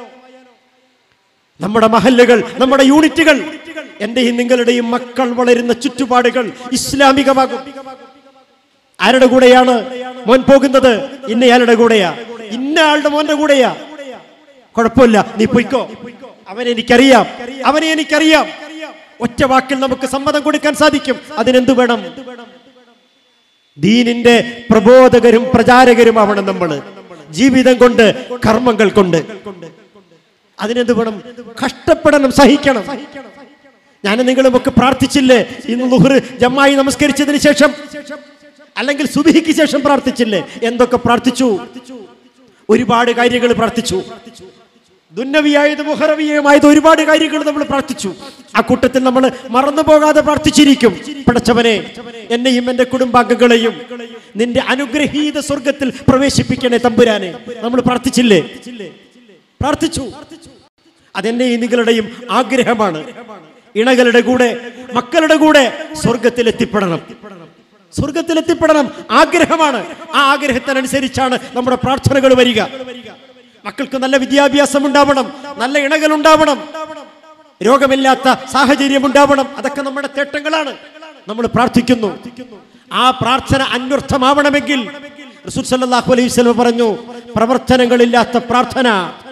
A: നമ്മുടെ മഹല്ലുകൾ നമ്മുടെ യൂണിറ്റുകൾ എന്റെയും നിങ്ങളുടെയും മക്കൾ വളരുന്ന ചുറ്റുപാടുകൾ ഇസ്ലാമികമാകും ആരുടെ കൂടെയാണ് മോൻ പോകുന്നത് ഇന്നയാളുടെ കൂടെയാ ഇന്ന ആളുടെ മോന്റെ കൂടെയാ കുഴപ്പമില്ല നീ പൊയ്ക്കോ അവനെ എനിക്കറിയാം അവനെ എനിക്കറിയാം ഒറ്റ വാക്കിൽ നമുക്ക് സമ്മതം കൊടുക്കാൻ സാധിക്കും അതിനെന്തു വേണം ദീനിന്റെ പ്രബോധകരും പ്രചാരകരുമാവണം നമ്മൾ ജീവിതം കൊണ്ട് കർമ്മങ്ങൾ കൊണ്ട് അതിനെന്ത് വേണം കഷ്ടപ്പെടണം സഹിക്കണം ഞാൻ നിങ്ങളുമൊക്കെ പ്രാർത്ഥിച്ചില്ലേ ഇന്ന് ലുഹർ ജമ്മായി നമസ്കരിച്ചതിന് ശേഷം അല്ലെങ്കിൽ സുബിഹിക്ക് ശേഷം പ്രാർത്ഥിച്ചില്ലേ എന്തൊക്കെ പ്രാർത്ഥിച്ചു ഒരുപാട് കാര്യങ്ങൾ പ്രാർത്ഥിച്ചു ദുന്നവിയായത് മുഹറവിയുമായത് ഒരുപാട് കാര്യങ്ങൾ നമ്മൾ പ്രാർത്ഥിച്ചു ആ കൂട്ടത്തിൽ നമ്മൾ മറന്നു പോകാതെ പ്രാർത്ഥിച്ചിരിക്കും പടച്ചവനെ എന്നെയും എന്റെ കുടുംബാംഗങ്ങളെയും നിന്റെ അനുഗ്രഹീത സ്വർഗത്തിൽ പ്രവേശിപ്പിക്കണേ തമ്പുരാനെ നമ്മൾ പ്രാർത്ഥിച്ചില്ലേ പ്രാർത്ഥിച്ചു അതെന്നെയും നിങ്ങളുടെയും ആഗ്രഹമാണ് ഇണകളുടെ കൂടെ മക്കളുടെ കൂടെ സ്വർഗത്തിൽ എത്തിപ്പെടണം സ്വർഗത്തിൽ എത്തിപ്പെടണം ആഗ്രഹമാണ് ആ ആഗ്രഹത്തിനനുസരിച്ചാണ് നമ്മുടെ പ്രാർത്ഥനകൾ വരിക മക്കൾക്ക് നല്ല വിദ്യാഭ്യാസം ഉണ്ടാവണം നല്ല ഇണകൾ ഉണ്ടാവണം രോഗമില്ലാത്ത സാഹചര്യം ഉണ്ടാവണം അതൊക്കെ നമ്മുടെ തേട്ടങ്ങളാണ് നമ്മൾ പ്രാർത്ഥിക്കുന്നു ആ പ്രാർത്ഥന അന്വർത്ഥമാവണമെങ്കിൽ റസൂൽ സല്ലല്ലാഹു അലൈഹി വസല്ലം പറഞ്ഞു പ്രവർത്തനങ്ങളില്ലാത്ത പ്രാർത്ഥന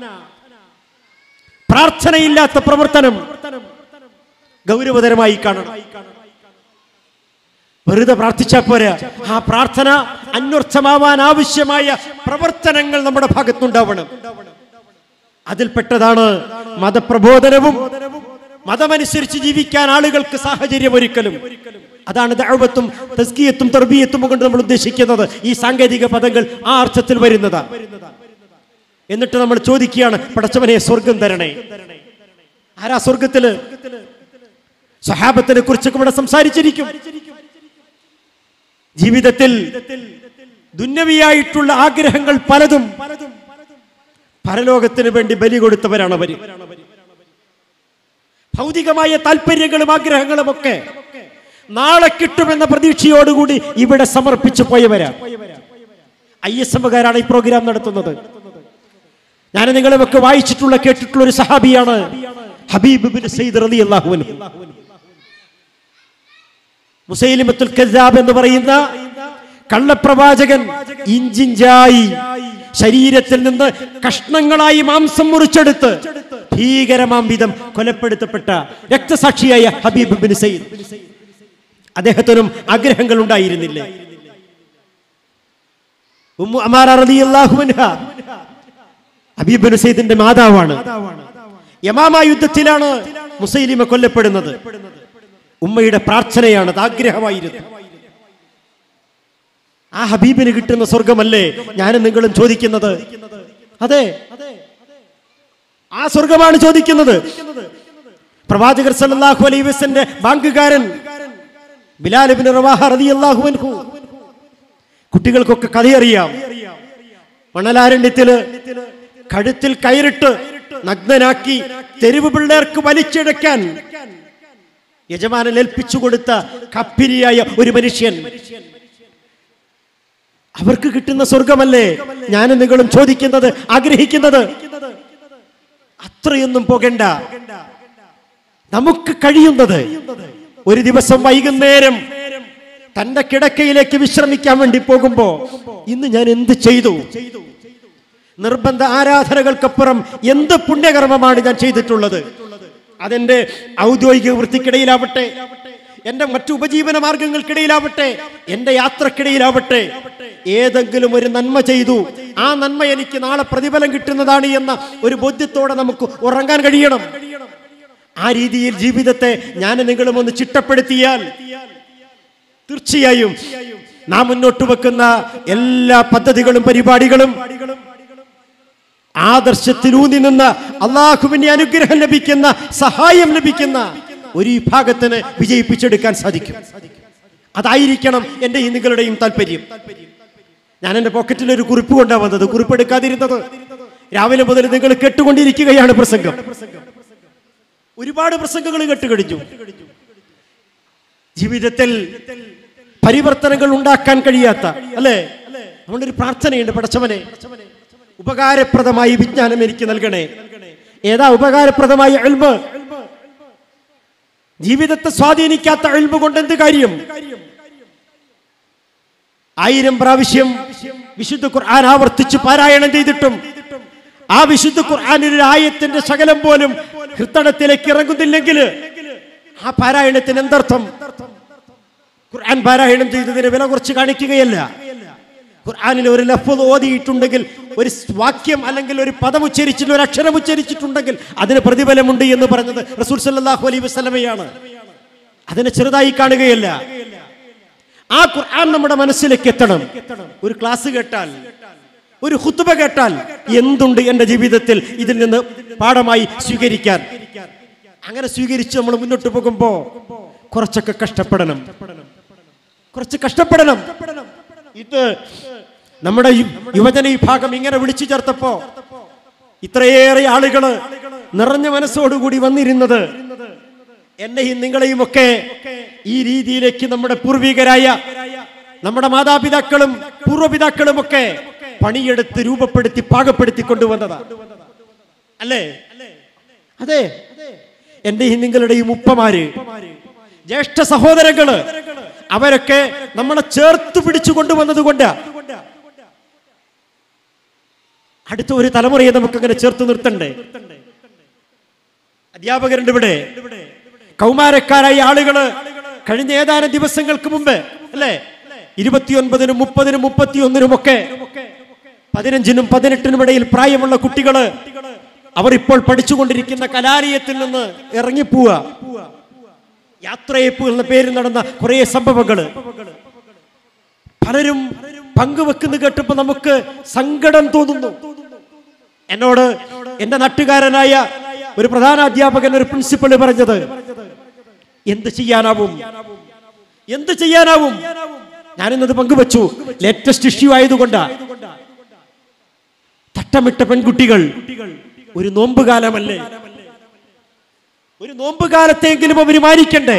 A: പ്രാർത്ഥനയില്ലാത്ത പ്രവർത്തനം ഗൗരവതരമായി കാണണം വെറുതെ പ്രാർത്ഥിച്ചാൽ പോരാ ആ പ്രാർത്ഥന അന്വർത്ഥമാവാൻ ആവശ്യമായ പ്രവർത്തനങ്ങൾ നമ്മുടെ ഭാഗത്തുണ്ടാവണം അതിൽപ്പെട്ടതാണ് മതപ്രബോധനവും മതമനുസരിച്ച് ജീവിക്കാൻ ആളുകൾക്ക് സാഹചര്യം ഒരുക്കലും അതാണ് ദഅവത്തും തസ്കിയത്തും തർബീയത്തും കൊണ്ട് നമ്മൾ ഉദ്ദേശിക്കുന്നത് ഈ സാങ്കേതിക പദങ്ങൾ ആ അർത്ഥത്തിൽ വരുന്നതാണ് എന്നിട്ട് നമ്മൾ ചോദിക്കുകയാണ് പടച്ചവനെ സ്വർഗം തരണേ ആരാ സ്വർഗത്തില് സഹാബത്തിനെ കുറിച്ചൊക്കെ ഇവിടെ സംസാരിച്ചിരിക്കും ജീവിതത്തിൽ ദുന്നവിയായിട്ടുള്ള ആഗ്രഹങ്ങൾ പലതും പരലോകത്തിന് വേണ്ടി ബലി കൊടുത്തവരാണ് അവര് ഭൗതികമായ താല്പര്യങ്ങളും ആഗ്രഹങ്ങളും ഒക്കെ നാളെ കിട്ടുമെന്ന പ്രതീക്ഷയോടുകൂടി ഇവിടെ സമർപ്പിച്ചു പോയവരാ ഐ എസ് എമ്മുകാരാണ് ഈ പ്രോഗ്രാം നടത്തുന്നത് ഞാൻ നിങ്ങളുമൊക്കെ വായിച്ചിട്ടുള്ള കേട്ടിട്ടുള്ള ഒരു സഹാബിയാണ് ഹബീബ് ബിൻ സയ്യിദ് റളിയല്ലാഹു അൻഹു മുസൈലിമത്തുൽ കസാബ് എന്ന് പറയുന്ന കള്ളപ്രവാചകൻ ഇഞ്ചിഞ്ചായി ശരീരത്തിൽ നിന്ന് കഷ്ണങ്ങളായി മാംസം മുറിച്ചെടുത്ത് ഭീകരമാം വിധം കൊലപ്പെടുത്തപ്പെട്ട രക്തസാക്ഷിയായ ഹബീബ് ബിൻ സയ്യിദ് അദ്ദേഹത്തിനും ആഗ്രഹങ്ങൾ ഉണ്ടായിരുന്നില്ലേ ഉമ്മു അമാറ റളിയല്ലാഹു അൻഹ ഹബീബ് ബിൻ സയ്യിദിന്റെ മാതാവാണ് യമാമ യുദ്ധത്തിലാണ് മുസൈലിമ കൊല്ലപ്പെടുന്നത് ഉമ്മയുടെ പ്രാർത്ഥനയാണ് അത് ആഗ്രഹമായിരുന്നു ആ ഹബീബിന് കിട്ടുന്ന സ്വർഗമല്ലേ ഞാനും നിങ്ങളും ചോദിക്കുന്നത് അതെ ആ സ്വർഗമാണ് ചോദിക്കുന്നത് പ്രവാചകർ സല്ലല്ലാഹു അലൈഹി വസന്റെ ബാങ്കുകാരൻ ബിലാൽ ഇബ്നു റവാഹ റളിയല്ലാഹു അൻഹു കുട്ടികൾക്കൊക്കെ കഥയറിയാം മണലാരണ്യത്തില് കഴുത്തിൽ കയറിട്ട് നഗ്നനാക്കി തെരുവ് പിള്ളേർക്ക് വലിച്ചിഴക്കാൻ യജമാനൻ ഏൽപ്പിച്ചു കൊടുത്ത കപ്പിരിയായ ഒരു മനുഷ്യൻ അവർക്ക് കിട്ടുന്ന സ്വർഗമല്ലേ ഞാനും നിങ്ങളും ചോദിക്കുന്നത് ആഗ്രഹിക്കുന്നത് അത്രയൊന്നും പോകണ്ട നമുക്ക് കഴിയുന്നത് ഒരു ദിവസം വൈകുന്നേരം തന്റെ കിടക്കയിലേക്ക് വിശ്രമിക്കാൻ വേണ്ടി പോകുമ്പോ ഇന്ന് ഞാൻ എന്ത് ചെയ്തു നിർബന്ധ ആരാധനകൾക്കപ്പുറം എന്ത് പുണ്യകർമ്മമാണ് ഞാൻ ചെയ്തിട്ടുള്ളത് അതെന്റെ ഔദ്യോഗിക വൃത്തിക്കിടയിലാവട്ടെ എന്റെ മറ്റു ഉപജീവന മാർഗങ്ങൾക്കിടയിലാവട്ടെ എന്റെ യാത്രക്കിടയിലാവട്ടെ ഏതെങ്കിലും ഒരു നന്മ ചെയ്തു ആ നന്മ എനിക്ക് നാളെ പ്രതിഫലം കിട്ടുന്നതാണ് എന്ന ഒരു ബോധ്യത്തോടെ നമുക്ക് ഉറങ്ങാൻ കഴിയണം ആ രീതിയിൽ ജീവിതത്തെ ഞാൻ നിങ്ങളും ഒന്ന് ചിട്ടപ്പെടുത്തിയാൽ തീർച്ചയായും നാം മുന്നോട്ട് വെക്കുന്ന എല്ലാ പദ്ധതികളും പരിപാടികളും ആദർശത്തിലൂന്നി നിന്ന് അള്ളാഹുവിന്റെ അനുഗ്രഹം ലഭിക്കുന്ന സഹായം ലഭിക്കുന്ന ഒരു വിഭാഗത്തിന് വിജയിപ്പിച്ചെടുക്കാൻ സാധിക്കും അതായിരിക്കണം എൻ്റെ ഈ നിങ്ങളുടെയും താല്പര്യം ഞാൻ എൻ്റെ പോക്കറ്റിൽ ഒരു കുറിപ്പ് കൊണ്ടാ വന്നത് കുറിപ്പ് എടുക്കാതിരുന്നത് രാവിലെ മുതൽ നിങ്ങൾ കേട്ടുകൊണ്ടിരിക്കുകയാണ് പ്രസംഗം ഒരുപാട് പ്രസംഗങ്ങൾ കേട്ടുകഴിഞ്ഞു ജീവിതത്തിൽ പരിവർത്തനങ്ങൾ ഉണ്ടാക്കാൻ കഴിയാത്ത അല്ലേ അതുകൊണ്ട് ഒരു പ്രാർത്ഥനയുണ്ട് പടച്ചവനെ ഉപകാരപ്രദമായി വിജ്ഞാനം എനിക്ക് നൽകണേ ഏതാ ഉപകാരപ്രദമായ അൽമ് ജീവിതത്തെ സ്വാധീനിക്കാത്ത അൽമ കൊണ്ട് എന്ത് കാര്യം ആയിരം പ്രാവശ്യം വിശുദ്ധ ഖുർആൻ ആവർത്തിച്ച് പാരായണം ചെയ്തിട്ടും ആ വിശുദ്ധ ഖുർആാനിൽ ഒരു ആയത്തിന്റെ ശകലം പോലും ഹൃത്തടത്തിലേക്ക് ഇറങ്ങുന്നില്ലെങ്കിൽ ആ പാരായണത്തിന് എന്തർത്ഥം ഖുർആൻ പാരായണം ചെയ്തതിന് വില കുറച്ച് കാണിക്കുകയല്ല ഖുർആാനിൽ ഒരു ലഫ്ത് ഓതിയിട്ടുണ്ടെങ്കിൽ ഒരു വാക്യം അല്ലെങ്കിൽ ഒരു പദം ഉച്ചരിച്ചിട്ട് ഒരു അക്ഷരം ഉച്ചരിച്ചിട്ടുണ്ടെങ്കിൽ അതിന് പ്രതിഫലമുണ്ട് എന്ന് പറഞ്ഞത് റസൂൽ സല്ലല്ലാഹു അലൈഹി വസല്ലമയാണ് അതിനെ ചെറുതായി കാണുകയല്ല ആ ഖുർആൻ നമ്മുടെ മനസ്സിലേക്ക് എത്തണം ഒരു ക്ലാസ് കേട്ടാൽ ഒരു ഹുത്തുബ കേട്ടാൽ എന്തുണ്ട് എന്റെ ജീവിതത്തിൽ ഇതിൽ നിന്ന് പാഠമായി സ്വീകരിക്കാൻ അങ്ങനെ സ്വീകരിച്ച് നമ്മൾ മുന്നോട്ട് പോകുമ്പോ കുറച്ചൊക്കെ കഷ്ടപ്പെടണം കുറച്ച് കഷ്ടപ്പെടണം ഇത് നമ്മുടെ യു- യുവജന വിഭാഗം ഇങ്ങനെ വിളിച്ചു ചേർത്തപ്പോ ഇത്രയേറെ ആളുകള് നിറഞ്ഞ മനസ്സോടുകൂടി വന്നിരുന്നത് എന്നെയും നിങ്ങളെയും ഒക്കെ ഈ രീതിയിലേക്ക് നമ്മുടെ പൂർവികരായ നമ്മുടെ മാതാപിതാക്കളും പൂർവ്വപിതാക്കളും ഒക്കെ പണിയെടുത്ത് രൂപപ്പെടുത്തി പാകപ്പെടുത്തി കൊണ്ടുവന്നതാ അല്ലേ അതെ എന്റെയും നിങ്ങളുടെയും ഉപ്പമാര് ജ്യേഷ്ഠ സഹോദരങ്ങള് അവരൊക്കെ നമ്മളെ ചേർത്ത് പിടിച്ചു കൊണ്ടുവന്നത് കൊണ്ട് അടുത്ത ഒരു തലമുറയെ നമുക്ക് അങ്ങനെ ചേർത്ത് നിർത്തണ്ടേ അധ്യാപകരുണ്ട് ഇവിടെ കൗമാരക്കാരായ ആളുകള് കഴിഞ്ഞ ഏതാനും ദിവസങ്ങൾക്ക് മുമ്പ് അല്ലേ ഇരുപത്തിയൊൻപതിനും മുപ്പതിനും മുപ്പത്തിയൊന്നിനും ഒക്കെ പതിനഞ്ചിനും പതിനെട്ടിനും ഇടയിൽ പ്രായമുള്ള കുട്ടികള് അവർ ഇപ്പോൾ പഠിച്ചുകൊണ്ടിരിക്കുന്ന കലാലയത്തിൽ നിന്ന് ഇറങ്ങിപ്പോവുക യാത്രയപ്പ് എന്ന പേരിൽ നടന്ന കുറേ സംഭവങ്ങള് പലരും പങ്കുവെക്കുന്ന കേട്ടപ്പോ നമുക്ക് സങ്കടം തോന്നുന്നു എന്നോട് എന്റെ നാട്ടുകാരനായ ഒരു പ്രധാന അധ്യാപകൻ ഒരു പ്രിൻസിപ്പൾ പറഞ്ഞത് എന്ത് ചെയ്യാനാവും എന്ത് ചെയ്യാനാവും ഞാനിന്നത് പങ്കുവച്ചു ലേറ്റസ്റ്റ് ഇഷ്യൂ ആയതുകൊണ്ടാ തട്ടമിട്ട പെൺകുട്ടികൾ ഒരു നോമ്പുകാലമല്ലേ ഒരു നോമ്പുകാലത്തെങ്കിലും അവർ മാനിക്കണ്ടേ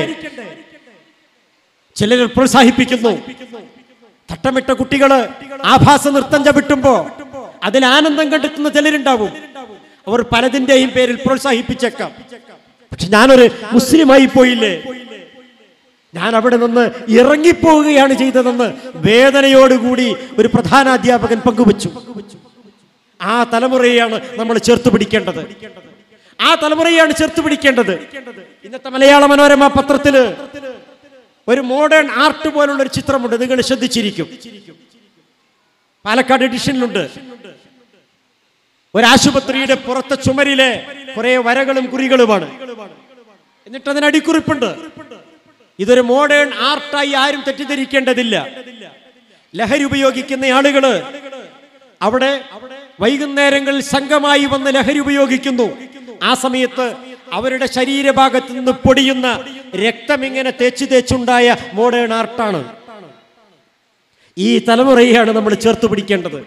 A: ചിലർ പ്രോത്സാഹിപ്പിക്കുന്നു തട്ടമിട്ട കുട്ടികള് ആഭാസ നൃത്തം ചവിട്ടുമ്പോ അതിൽ ആനന്ദം കണ്ടെത്തുന്ന ചിലരുണ്ടാവും അവർ പലതിന്റെയും പേരിൽ പ്രോത്സാഹിപ്പിച്ചേക്കാം പക്ഷെ ഞാനൊരു മുസ്ലിമായി പോയില്ലേ ഞാൻ അവിടെ നിന്ന് ഇറങ്ങിപ്പോവുകയാണ് ചെയ്തതെന്ന് വേദനയോടുകൂടി ഒരു പ്രധാന അധ്യാപകൻ പങ്കുവച്ചു ആ തലമുറയെയാണ് നമ്മൾ ചേർത്ത് പിടിക്കേണ്ടത് ആ തലമുറയാണ് ചേർത്ത് പിടിക്കേണ്ടത് ഇന്നത്തെ മലയാള മനോരമ പത്രത്തില് ഒരു മോഡേൺ ആർട്ട് പോലുള്ള ഒരു ചിത്രമുണ്ട് നിങ്ങൾ ശ്രദ്ധിച്ചിരിക്കും പാലക്കാട് എഡിഷനിലുണ്ട് ഒരു ആശുപത്രിയുടെ പുറത്തെ ചുമരിലെ കുറെ വരകളും കുറികളുമാണ് എന്നിട്ട് അതിന് അടിക്കുറിപ്പുണ്ട് ഇതൊരു മോഡേൺ ആർട്ടായി ആരും തെറ്റിദ്ധരിക്കേണ്ടതില്ല ലഹരി ഉപയോഗിക്കുന്ന ആളുകള് അവിടെ വൈകുന്നേരങ്ങളിൽ സംഘമായി വന്ന് ലഹരി ഉപയോഗിക്കുന്നു ആ സമയത്ത് അവരുടെ ശരീരഭാഗത്ത് നിന്ന് പൊടിയുന്ന രക്തം ഇങ്ങനെ തേച്ച് തേച്ചുണ്ടായ മോഡേൺ ആർട്ടാണ് ഈ തലമുറയെയാണ് നമ്മൾ ചേർത്ത് പിടിക്കേണ്ടത്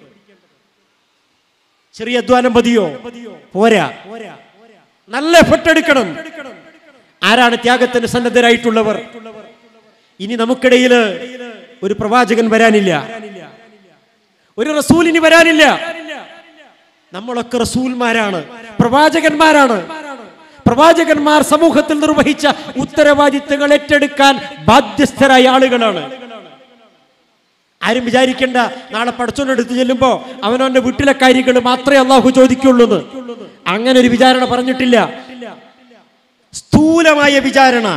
A: ചെറിയ അധ്വാനം മതിയോ പോരാ നല്ല എഫർട്ട് എടുക്കണം ആരാണ് ത്യാഗത്തിന് സന്നദ്ധരായിട്ടുള്ളവർ ഇനി നമുക്കിടയിൽ ഒരു പ്രവാചകൻ വരാനില്ല ഒരു റസൂലിനി വരാനില്ല നമ്മളൊക്കെ റസൂൽമാരാണ് പ്രവാചകന്മാരാണ് പ്രവാചകന്മാർ സമൂഹത്തിൽ നിർവഹിച്ച ഉത്തരവാദിത്തങ്ങൾ ഏറ്റെടുക്കാൻ ബാധ്യസ്ഥരായ ആളുകളാണ് ആരും വിചാരിക്കേണ്ട നാളെ പടച്ചോനെടുത്ത് ചെല്ലുമ്പോ അവനവന്റെ വീട്ടിലെ കാര്യങ്ങൾ മാത്രമേ അള്ളാഹു ചോദിക്കുള്ളൂ എന്ന് അങ്ങനെ ഒരു വിചാരണ പറഞ്ഞിട്ടില്ല സ്ഥൂലമായ വിചാരണ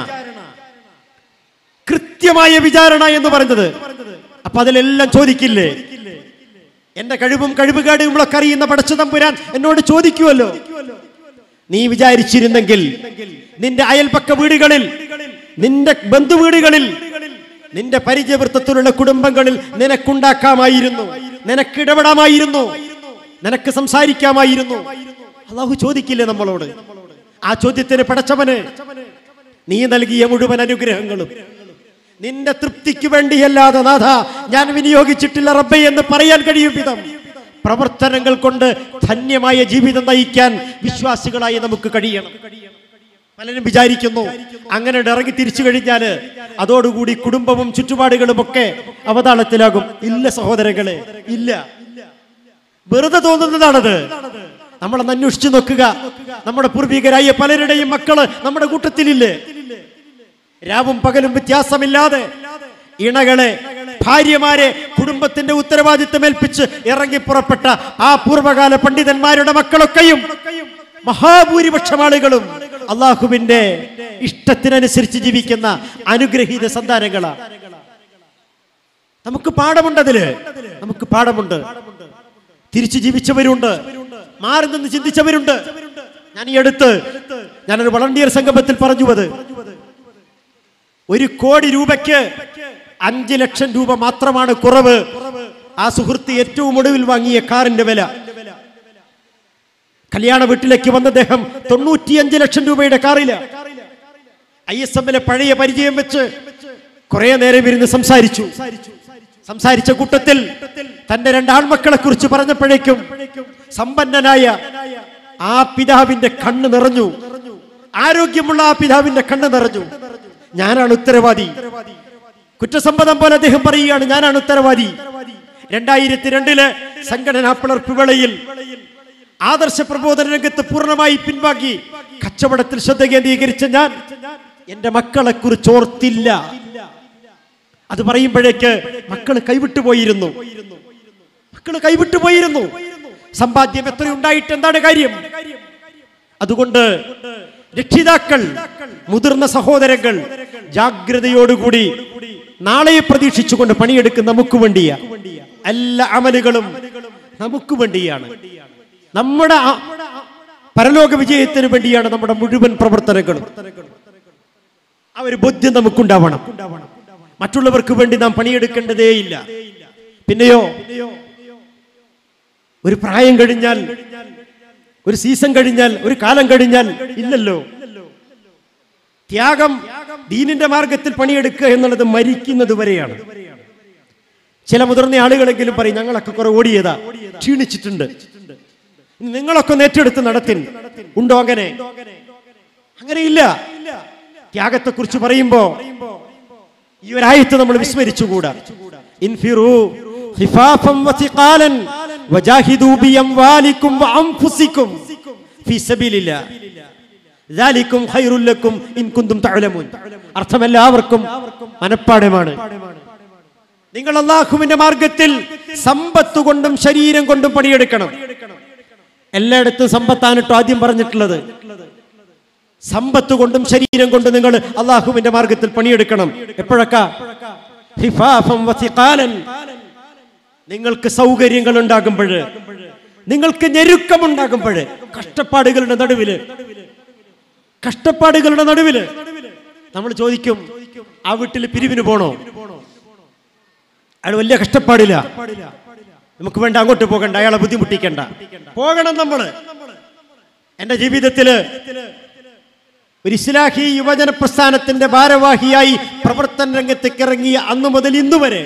A: കൃത്യമായ വിചാരണ എന്ന് പറഞ്ഞത് അപ്പൊ അതിലെല്ലാം ചോദിക്കില്ലേ എന്റെ കഴിവും കഴിവുകേടുകളൊക്കെ അറിയുന്ന പടച്ച തമ്പുരാൻ എന്നോട് ചോദിക്കുമല്ലോ നീ വിചാരിച്ചിരുന്നെങ്കിൽ നിന്റെ അയൽപക്ക വീടുകളിൽ നിന്റെ ബന്ധു വീടുകളിൽ നിന്റെ പരിചയവൃത്തത്തിലുള്ള കുടുംബങ്ങളിൽ നിനക്കുണ്ടാക്കാമായിരുന്നു നിനക്കിടപെടാമായിരുന്നു നിനക്ക് സംസാരിക്കാമായിരുന്നു അള്ളാഹു ചോദിക്കില്ലേ നമ്മളോട് ആ ചോദ്യത്തിന് പടച്ചവന് നീ നൽകിയ മുഴുവൻ അനുഗ്രഹങ്ങളും നിന്റെ തൃപ്തിക്ക് വേണ്ടിയല്ലാതെ നാഥ ഞാൻ വിനിയോഗിച്ചിട്ടില്ല റബ്ബെ എന്ന് പറയാൻ കഴിയും വിധം പ്രവർത്തനങ്ങൾ കൊണ്ട് ധന്യമായ ജീവിതം നയിക്കാൻ വിശ്വാസികളായി നമുക്ക് കഴിയണം പലരും വിചാരിക്കുന്നു അങ്ങനെ ഇറങ്ങി തിരിച്ചു കഴിഞ്ഞാല് അതോടുകൂടി കുടുംബവും ചുറ്റുപാടുകളും ഒക്കെ അവതാളത്തിലാകും ഇല്ല സഹോദരങ്ങളെ ഇല്ല വെറുതെ തോന്നുന്നതാണത് നമ്മളൊന്ന് അന്വേഷിച്ചു നോക്കുക നമ്മുടെ പൂർവികരായ പലരുടെയും മക്കള് നമ്മുടെ കൂട്ടത്തിലില്ലേ രാവും പകലും വ്യത്യാസമില്ലാതെ ഇണകളെ ഭാര്യമാരെ കുടുംബത്തിന്റെ ഉത്തരവാദിത്തം ഏൽപ്പിച്ച് ഇറങ്ങി പുറപ്പെട്ട ആ പൂർവകാല പണ്ഡിതന്മാരുടെ മക്കളൊക്കെയും മഹാഭൂരിപക്ഷം ആളുകളും അള്ളാഹുവിന്റെ ഇഷ്ടത്തിനനുസരിച്ച് ജീവിക്കുന്ന അനുഗ്രഹീത സന്താനങ്ങളാണ് നമുക്ക് പാഠമുണ്ട് അതില് നമുക്ക് പാഠമുണ്ട് തിരിച്ചു ജീവിച്ചവരുണ്ട് മാറി നിന്ന് ചിന്തിച്ചവരുണ്ട് ഞാൻ ഈ അടുത്ത് ഞാനൊരു വളണ്ടിയർ സംഗമത്തിൽ പറഞ്ഞു അത് ഒരു കോടി രൂപയ്ക്ക് അഞ്ച് ലക്ഷം രൂപ മാത്രമാണ് കുറവ് ആ സുഹൃത്ത് ഏറ്റവും ഒടുവിൽ വാങ്ങിയ കാറിന്റെ വില കല്യാണ വീട്ടിലേക്ക് വന്ന അദ്ദേഹം തൊണ്ണൂറ്റിയഞ്ച് ലക്ഷം രൂപയുടെ കാറില്ല ഐ എസ് എമ്മിലെ പഴയ പരിചയം വെച്ച് കുറെ നേരം ഇരുന്ന് സംസാരിച്ചു സംസാരിച്ച കൂട്ടത്തിൽ തന്റെ രണ്ടാൺമക്കളെ കുറിച്ച് പറഞ്ഞപ്പോഴേക്കും സമ്പന്നനായ ആ പിതാവിന്റെ കണ്ണ് നിറഞ്ഞു ആരോഗ്യമുള്ള ആ പിതാവിന്റെ കണ്ണ് നിറഞ്ഞു ഞാനാണ് ഉത്തരവാദി കുറ്റസമ്മതം പോലെ അദ്ദേഹം പറയുകയാണ് ഞാനാണ് ഉത്തരവാദി രണ്ടായിരത്തി രണ്ടില് സംഘടനാ പിളർപ്പ് വേളയിൽ ആദർശ പ്രബോധന രംഗത്ത് പൂർണ്ണമായി പിൻവാങ്ങി കച്ചവടത്തിൽ ശ്രദ്ധ കേന്ദ്രീകരിച്ച ഞാൻ എന്റെ മക്കളെ കുറിച്ച് ഓർത്തില്ല അത് പറയുമ്പോഴേക്ക് മക്കള് കൈവിട്ടു പോയിരുന്നു മക്കള് കൈവിട്ടു പോയിരുന്നു സമ്പാദ്യം എത്ര ഉണ്ടായിട്ട് എന്താണ് കാര്യം അതുകൊണ്ട് രക്ഷിതാക്കൾ മുതിർന്ന സഹോദരങ്ങൾ ജാഗ്രതയോടുകൂടി നാളെ പ്രതീക്ഷിച്ചുകൊണ്ട് പണിയെടുക്കുന്ന നമുക്ക് വേണ്ടിയാ എല്ലാ അമലുകളും നമുക്ക് വേണ്ടിയാണ് നമ്മുടെ ആ പരലോക വിജയത്തിന് വേണ്ടിയാണ് നമ്മുടെ മുഴുവൻ പ്രവർത്തനങ്ങളും ആ ഒരു ബോധ്യം നമുക്കുണ്ടാവണം മറ്റുള്ളവർക്ക് വേണ്ടി നാം പണിയെടുക്കേണ്ടതേയില്ല പിന്നെയോ ഒരു പ്രായം കഴിഞ്ഞാൽ ഒരു സീസൺ കഴിഞ്ഞാൽ ഒരു കാലം കഴിഞ്ഞാൽ ഇല്ലല്ലോ ത്യാഗം ദീനിന്റെ മാർഗത്തിൽ പണിയെടുക്കുക എന്നുള്ളത് മരിക്കുന്നത് വരെയാണ് ചില മുതിർന്ന ആളുകളെങ്കിലും പറയും ഞങ്ങളൊക്കെ കുറെ ഓടിയതാ ക്ഷീണിച്ചിട്ടുണ്ട് ഇനി നിങ്ങളൊക്കെ ഒന്ന് ഏറ്റെടുത്ത് നടത്തിൻ ഉണ്ടോ അങ്ങനെ അങ്ങനെയില്ല ത്യാഗത്തെ കുറിച്ച് പറയുമ്പോ ഈ ഒരായത്ത് നമ്മൾ വിസ്മരിച്ചുകൂടാ ഇൻഫിറു ഖിഫാഫൻ വസിഖാലൻ വജാഹിദൂ ബിഅംവാലിക്കും വഅൻഫുസിക്കും ഫീ സബീലില്ലാ ذلكم خير لكم إن كنتم تعلمون അർത്ഥം എല്ലാവർക്കും മനപ്പാടമാണ് നിങ്ങൾ അള്ളാഹുവിന്റെ മാർഗത്തിൽ സമ്പത്ത് കൊണ്ടും ശരീരം കൊണ്ടും പണിയെടുക്കണം എല്ലായിടത്തും സമ്പത്താണ് കേട്ടോ ആദ്യം പറഞ്ഞിട്ടുള്ളത് സമ്പത്ത് കൊണ്ടും ശരീരം കൊണ്ടും നിങ്ങൾ അള്ളാഹുവിന്റെ മാർഗത്തിൽ പണിയെടുക്കണം എപ്പോഴൊക്കെ ഹിഫാഫം വസിഖാലൻ. നിങ്ങൾക്ക് സൗകര്യങ്ങൾ ഉണ്ടാകുമ്പോൾ നിങ്ങൾക്ക് ഞെരുക്കമുണ്ടാകുമ്പോൾ കഷ്ടപ്പാടുകളുടെ നടുവില് കഷ്ടപ്പാടുകളുടെ നടുവില് നമ്മൾ ചോദിക്കും ആ വീട്ടിൽ പിരിവിന് പോണോ അയാൾ വലിയ കഷ്ടപ്പാടില്ല നമുക്ക് വേണ്ട അങ്ങോട്ട് പോകണ്ട അയാളെ ബുദ്ധിമുട്ടിക്കണ്ട പോകണം നമ്മള് എന്റെ ജീവിതത്തില് ഒരു ഇസ്ലാഹി യുവജന പ്രസ്ഥാനത്തിന്റെ ഭാരവാഹിയായി പ്രവർത്തന രംഗത്തേക്ക് ഇറങ്ങിയ അന്നു മുതൽ ഇന്നു വരെ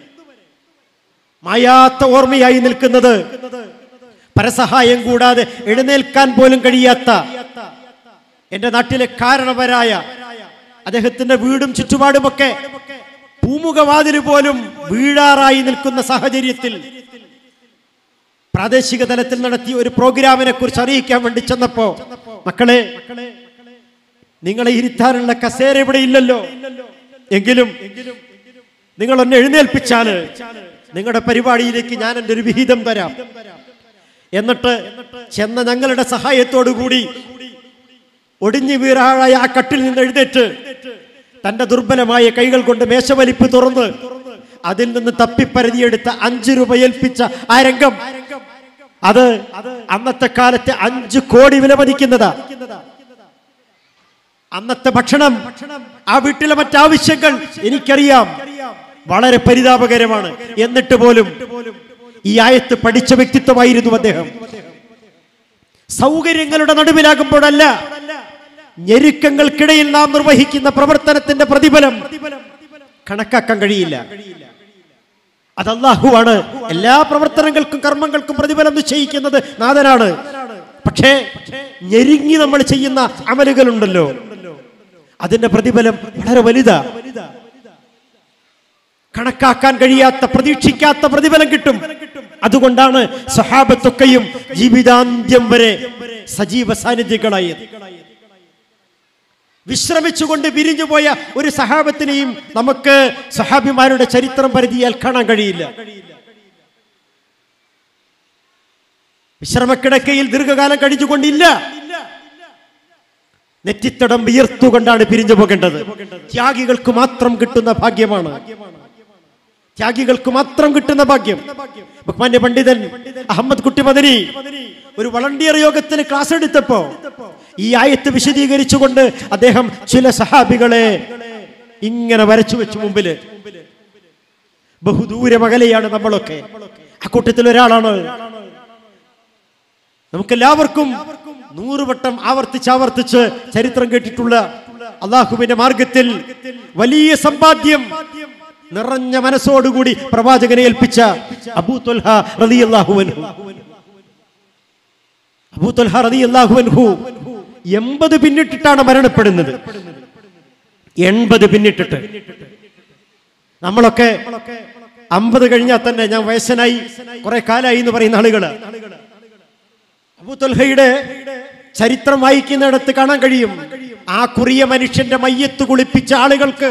A: മായാത്ത ഓർമ്മയായി നിൽക്കുന്നത് പരസഹായം കൂടാതെ എഴുന്നേൽക്കാൻ പോലും കഴിയാത്ത എന്റെ നാട്ടിലെ കാരണവരായ അദ്ദേഹത്തിന്റെ വീടും ചുറ്റുപാടുമൊക്കെ പൂമുഖവാതില് പോലും വീഴാറായി നിൽക്കുന്ന സാഹചര്യത്തിൽ പ്രാദേശിക തലത്തിൽ നടത്തിയ ഒരു പ്രോഗ്രാമിനെ കുറിച്ച് അറിയിക്കാൻ വേണ്ടി ചെന്നപ്പോ മക്കളെ നിങ്ങളെ ഇരുത്താനുള്ള കസേര ഇവിടെ ഇല്ലല്ലോ എങ്കിലും നിങ്ങൾ ഒന്ന് എഴുന്നേൽപ്പിച്ചാല് നിങ്ങളുടെ പരിപാടിയിലേക്ക് ഞാൻ എൻ്റെ ഒരു വിഹിതം തരാം എന്നിട്ട് ചെന്ന ഞങ്ങളുടെ സഹായത്തോടു കൂടി ഒടിഞ്ഞു വീറാഴായ ആ കട്ടിൽ നിന്ന് എഴുന്നേറ്റ് തന്റെ ദുർബലമായ കൈകൾ കൊണ്ട് മേശവലിപ്പ് തുറന്ന് അതിൽ നിന്ന് തപ്പിപ്പരതിയെടുത്ത അഞ്ചു രൂപ ഏൽപ്പിച്ച ആ രംഗം അത് അന്നത്തെ കാലത്തെ അഞ്ചു കോടി വിലമതിക്കുന്നതാ അന്നത്തെ ഭക്ഷണം ആ വീട്ടിലെ മറ്റാവശ്യങ്ങൾ എനിക്കറിയാം വളരെ പരിതാപകരമാണ് എന്നിട്ട് പോലും ഈ ആയത്ത് പഠിച്ച വ്യക്തിത്വമായിരുന്നു അദ്ദേഹം സൗകര്യങ്ങളുടെ നടുവിലാകുമ്പോഴല്ല ഞെരുക്കങ്ങൾക്കിടയിൽ നാം നിർവഹിക്കുന്ന പ്രവർത്തനത്തിന്റെ പ്രതിഫലം കണക്കാക്കാൻ കഴിയില്ല അത് അള്ളാഹുവാണ് എല്ലാ പ്രവർത്തനങ്ങൾക്കും കർമ്മങ്ങൾക്കും പ്രതിഫലം നിശ്ചയിക്കുന്നത് നാഥനാണ് പക്ഷേ ഞെരുങ്ങി നമ്മൾ ചെയ്യുന്ന അമലുകളുണ്ടല്ലോ അതിന്റെ പ്രതിഫലം വളരെ വലുതാ കണക്കാക്കാൻ കഴിയാത്ത പ്രതീക്ഷിക്കാത്ത പ്രതിഫലം കിട്ടും അതുകൊണ്ടാണ് സഹാബത്തൊക്കെയും ജീവിതാന്ത്യം വരെ സജീവ സാന്നിധ്യങ്ങളായത് വിശ്രമിച്ചുകൊണ്ട് പിരിഞ്ഞുപോയ ഒരു സഹാബത്തിനെയും നമുക്ക് സഹാബിമാരുടെ ചരിത്രം പരിധിയാൽ കാണാൻ കഴിയില്ല വിശ്രമക്കിടക്കയിൽ ദീർഘകാലം കഴിഞ്ഞുകൊണ്ടില്ല നെറ്റിത്തടം വിയർത്തുകൊണ്ടാണ് പിരിഞ്ഞു പോകേണ്ടത് ത്യാഗികൾക്ക് മാത്രം കിട്ടുന്ന ഭാഗ്യമാണ് ത്യാഗികൾക്ക് മാത്രം കിട്ടുന്ന ഭാഗ്യം ബഹ്മാന്യ പണ്ഡിതൻ അഹമ്മദ് കുട്ടി മദനി ഒരു വളണ്ടിയർ യോഗത്തിന് ക്ലാസ് എടുത്തപ്പോ ഈ ആയത്ത് വിശദീകരിച്ചുകൊണ്ട് അദ്ദേഹം ചില സഹാബികളെ ഇങ്ങനെ വരച്ചു വെച്ചു മുമ്പില് ബഹുദൂരം അകലെയാണ് നമ്മളൊക്കെ ആ കൂട്ടത്തിൽ ഒരാളാണ് നമുക്കെല്ലാവർക്കും നൂറുവട്ടം ആവർത്തിച്ച് ആവർത്തിച്ച് ചരിത്രം കേട്ടിട്ടുള്ള അള്ളാഹുവിന്റെ മാർഗത്തിൽ വലിയ സമ്പാദ്യം നിറഞ്ഞ മനസ്സോടുകൂടി പ്രവാചകനെ ഏൽപ്പിച്ച അബൂ തൊൽഹ റളിയല്ലാഹു അൻഹു അബൂ തൊൽഹ റളിയല്ലാഹു അൻഹു എൺപത് പിന്നിട്ടിട്ടാണ് മരണപ്പെടുന്നത് എൺപത് പിന്നിട്ടിട്ട് നമ്മളൊക്കെ അമ്പത് കഴിഞ്ഞാൽ തന്നെ ഞാൻ വയസ്സനായി കുറെ കാലായി എന്ന് പറയുന്ന ആളുകള് അബൂതൊൽഹയുടെ ചരിത്രം വായിക്കുന്നിടത്ത് കാണാൻ കഴിയും ആ കുറിയ മനുഷ്യന്റെ മയ്യത്ത് കുളിപ്പിച്ച ആളുകൾക്ക്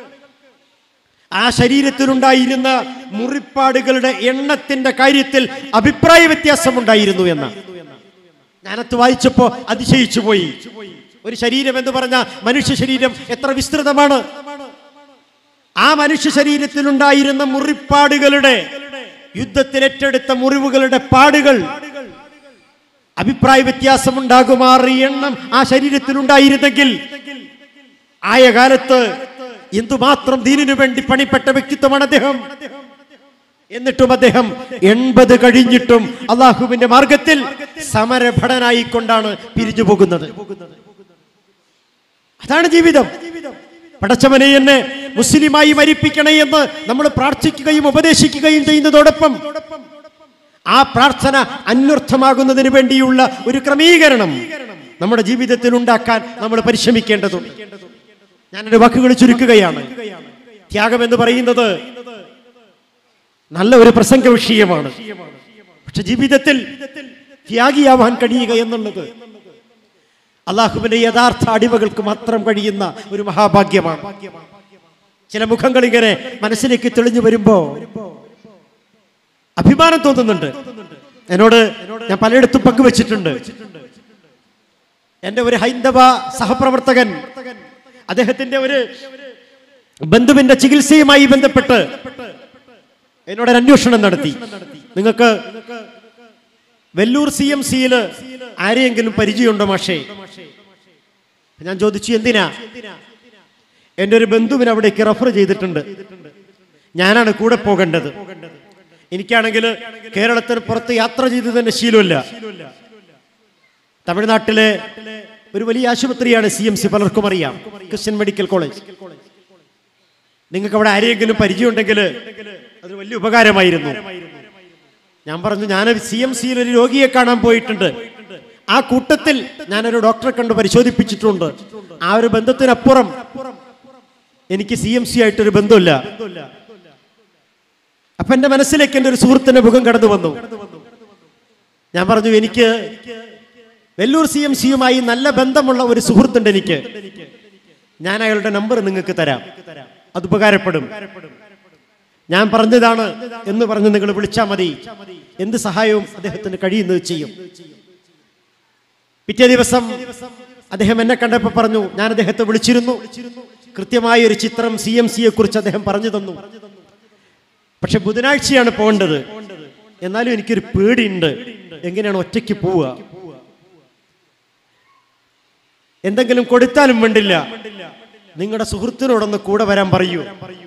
A: ആ ശരീരത്തിലുണ്ടായിരുന്ന മുറിപ്പാടുകളുടെ എണ്ണത്തിന്റെ കാര്യത്തിൽ അഭിപ്രായ വ്യത്യാസം ഉണ്ടായിരുന്നു എന്ന ഞാനത് വായിച്ചപ്പോ അതിശയിച്ചു പോയി ഒരു ശരീരം എന്ന് പറഞ്ഞ മനുഷ്യ ശരീരം എത്ര വിസ്തൃതമാണ് ആ മനുഷ്യ ശരീരത്തിലുണ്ടായിരുന്ന മുറിപ്പാടുകളുടെ യുദ്ധത്തിൽ ഏറ്റെടുത്ത മുറിവുകളുടെ പാടുകൾ അഭിപ്രായ വ്യത്യാസം ഉണ്ടാകുമാറി എണ്ണം ആ ശരീരത്തിൽ ഉണ്ടായിരുന്നെങ്കിൽ ആയ കാലത്ത് എന്തുമാത്രം ദീനിനു വേണ്ടി പണിപ്പെട്ട വ്യക്തിത്വമാണ് അദ്ദേഹം എന്നിട്ടും അദ്ദേഹം എൺപത് കഴിഞ്ഞിട്ടും അള്ളാഹുവിന്റെ മാർഗത്തിൽ സമരഭടനായിക്കൊണ്ടാണ് പിരിഞ്ഞു പോകുന്നത് അതാണ് ജീവിതം പടച്ചവനെ എന്നെ മുസ്ലിമായി മരിപ്പിക്കണേ എന്ന് നമ്മൾ പ്രാർത്ഥിക്കുകയും ഉപദേശിക്കുകയും ചെയ്യുന്നതോടൊപ്പം ആ പ്രാർത്ഥന അന്വർത്ഥമാകുന്നതിന് വേണ്ടിയുള്ള ഒരു ക്രമീകരണം നമ്മുടെ ജീവിതത്തിൽ ഉണ്ടാക്കാൻ നമ്മൾ പരിശ്രമിക്കേണ്ടതുണ്ട് ഞാനൊരു വാക്കുകൾ ചുരുക്കുകയാണ് ത്യാഗം എന്ന് പറയുന്നത് നല്ല ഒരു പ്രസംഗ വിഷയമാണ് പക്ഷെ ജീവിതത്തിൽ ത്യാഗിയാവാൻ കഴിയുക എന്നുള്ളത് അള്ളാഹുവിന്റെ യഥാർത്ഥ അടിമകൾക്ക് മാത്രം കഴിയുന്ന ഒരു മഹാഭാഗ്യമാണ് ചില മുഖങ്ങൾ ഇങ്ങനെ മനസ്സിലേക്ക് തെളിഞ്ഞു വരുമ്പോ അഭിമാനം തോന്നുന്നുണ്ട് എന്നോട് ഞാൻ പലയിടത്തും പങ്കുവച്ചിട്ടുണ്ട് എന്റെ ഒരു ഹൈന്ദവ സഹപ്രവർത്തകൻ അദ്ദേഹത്തിന്റെ ഒരു ബന്ധുവിന്റെ ചികിത്സയുമായി ബന്ധപ്പെട്ട് എന്നോട് ഒരു അന്വേഷണം നടത്തി നിങ്ങൾക്ക് വെല്ലൂർ സി എം സിയിൽ ആരെയെങ്കിലും പരിചയമുണ്ടോ മാഷേ ഞാൻ ചോദിച്ചു എന്തിനാ എൻ്റെ ഒരു ബന്ധുവിന് അവിടേക്ക് റെഫർ ചെയ്തിട്ടുണ്ട് ഞാനാണ് കൂടെ പോകേണ്ടത് എനിക്കാണെങ്കിൽ കേരളത്തിന് പുറത്ത് യാത്ര ചെയ്തതിന്റെ ശീലമില്ല തമിഴ്നാട്ടിലെ ഒരു വലിയ ആശുപത്രിയാണ് സി എം സി പലർക്കും അറിയാം ക്രിസ്ത്യൻ മെഡിക്കൽ കോളേജ് നിങ്ങൾക്ക് അവിടെ ആരെയെങ്കിലും പരിചയമുണ്ടെങ്കിൽ അത് വലിയ ഉപകാരമായിരുന്നു ഞാൻ പറഞ്ഞു ഞാൻ സി എം സിയിൽ ഒരു രോഗിയെ കാണാൻ പോയിട്ടുണ്ട് ആ കൂട്ടത്തിൽ ഞാനൊരു ഡോക്ടറെ കണ്ട് പരിശോധിപ്പിച്ചിട്ടുണ്ട് ആ ഒരു ബന്ധത്തിനപ്പുറം എനിക്ക് സി എം സി ആയിട്ടൊരു ബന്ധമില്ല അപ്പൊ എന്റെ മനസ്സിലേക്ക് എന്റെ ഒരു സുഹൃത്തിന്റെ മുഖം കടന്നു വന്നു ഞാൻ പറഞ്ഞു എനിക്ക് വെല്ലൂർ സി എം സിയുമായി നല്ല ബന്ധമുള്ള ഒരു സുഹൃത്തുണ്ട് എനിക്ക് ഞാൻ അയാളുടെ നമ്പർ നിങ്ങൾക്ക് തരാം അത് ഉപകാരപ്പെടും ഞാൻ പറഞ്ഞതാണ് എന്ന് പറഞ്ഞ് നിങ്ങൾ വിളിച്ചാൽ മതി എന്ത് സഹായവും അദ്ദേഹത്തിന് കഴിയുന്നത് ചെയ്യും പിറ്റേ ദിവസം അദ്ദേഹം എന്നെ കണ്ടപ്പോൾ പറഞ്ഞു ഞാൻ അദ്ദേഹത്തെ വിളിച്ചിരുന്നു കൃത്യമായ ഒരു ചിത്രം സി എം സിയെ കുറിച്ച് അദ്ദേഹം പറഞ്ഞു തന്നു പക്ഷെ ബുധനാഴ്ചയാണ് പോകേണ്ടത് എന്നാലും എനിക്കൊരു പേടിയുണ്ട് എങ്ങനെയാണ് ഒറ്റയ്ക്ക് പോവുക എന്തെങ്കിലും കൊടുത്താലും വേണ്ടില്ല നിങ്ങളുടെ സുഹൃത്തിനോടൊന്ന് കൂടെ വരാൻ പറയൂ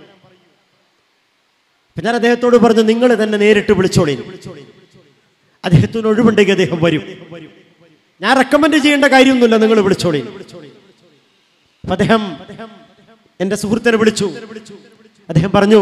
A: അപ്പൊ ഞാൻ അദ്ദേഹത്തോട് പറഞ്ഞു നിങ്ങൾ തന്നെ നേരിട്ട് വിളിച്ചോളി അദ്ദേഹത്തിന് ഒഴിവുണ്ടെങ്കിൽ അദ്ദേഹം വരും ഞാൻ റെക്കമെൻഡ് ചെയ്യേണ്ട കാര്യമൊന്നുമില്ല നിങ്ങൾ വിളിച്ചോളി അപ്പൊ അദ്ദേഹം എന്റെ സുഹൃത്തിനെ വിളിച്ചു അദ്ദേഹം പറഞ്ഞു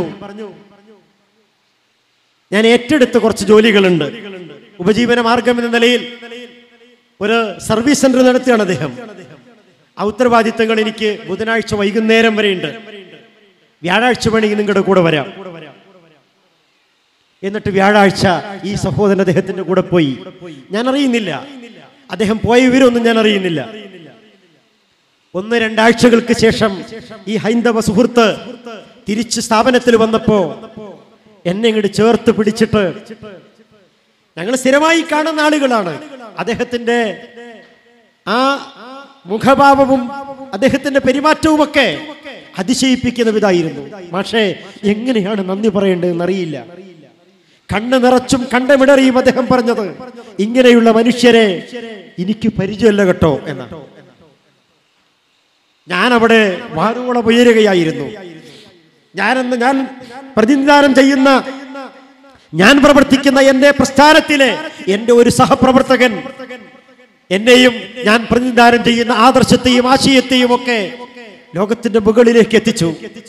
A: ഞാൻ ഏറ്റെടുത്ത കുറച്ച് ജോലികളുണ്ട് ഉപജീവന മാർഗം എന്ന നിലയിൽ ഒരു സർവീസ് സെന്റർ നടത്തുകയാണ് അദ്ദേഹം ആ ഉത്തരവാദിത്തങ്ങൾ എനിക്ക് ബുധനാഴ്ച വൈകുന്നേരം വരെയുണ്ട് വ്യാഴാഴ്ച വേണമെങ്കിൽ നിങ്ങളുടെ കൂടെ വരാം എന്നിട്ട് വ്യാഴാഴ്ച ഈ സഹോദരൻ അദ്ദേഹത്തിന്റെ കൂടെ പോയി ഞാൻ അറിയുന്നില്ല അദ്ദേഹം പോയ വിവരമൊന്നും ഞാൻ അറിയുന്നില്ല ഒന്ന് രണ്ടാഴ്ചകൾക്ക് ശേഷം ഈ ഹൈന്ദവ സുഹൃത്ത് തിരിച്ച് സ്ഥാപനത്തിൽ വന്നപ്പോ എന്നെ ഇങ്ങോട്ട് ചേർത്ത് പിടിച്ചിട്ട് ഞങ്ങൾ സ്ഥിരമായി കാണുന്ന ആളുകളാണ് അദ്ദേഹത്തിന്റെ ആ മുഖഭാവവും അദ്ദേഹത്തിന്റെ പെരുമാറ്റവുമൊക്കെ അതിശയിപ്പിക്കുന്ന വിധായിരുന്നു പക്ഷേ എങ്ങനെയാണ് നന്ദി പറയേണ്ടതെന്ന് അറിയില്ല കണ്ണ് നിറച്ചും കണ്ടമിടറിയും അദ്ദേഹം പറഞ്ഞത് ഇങ്ങനെയുള്ള മനുഷ്യരെ എനിക്ക് പരിചയമല്ല കേട്ടോ എന്നാണ് ഞാൻ അവിടെ വാരോളം ഉയരുകയായിരുന്നു ഞാനെന്ന് ഞാൻ പ്രതിനിധാനം ചെയ്യുന്ന ഞാൻ പ്രവർത്തിക്കുന്ന എന്റെ പ്രസ്ഥാനത്തിലെ എന്റെ ഒരു സഹപ്രവർത്തകൻ എന്നെയും ഞാൻ പ്രതിനിധാനം ചെയ്യുന്ന ആദർശത്തെയും ആശയത്തെയും ഒക്കെ ലോകത്തിന്റെ മുകളിലേക്ക് എത്തിച്ചു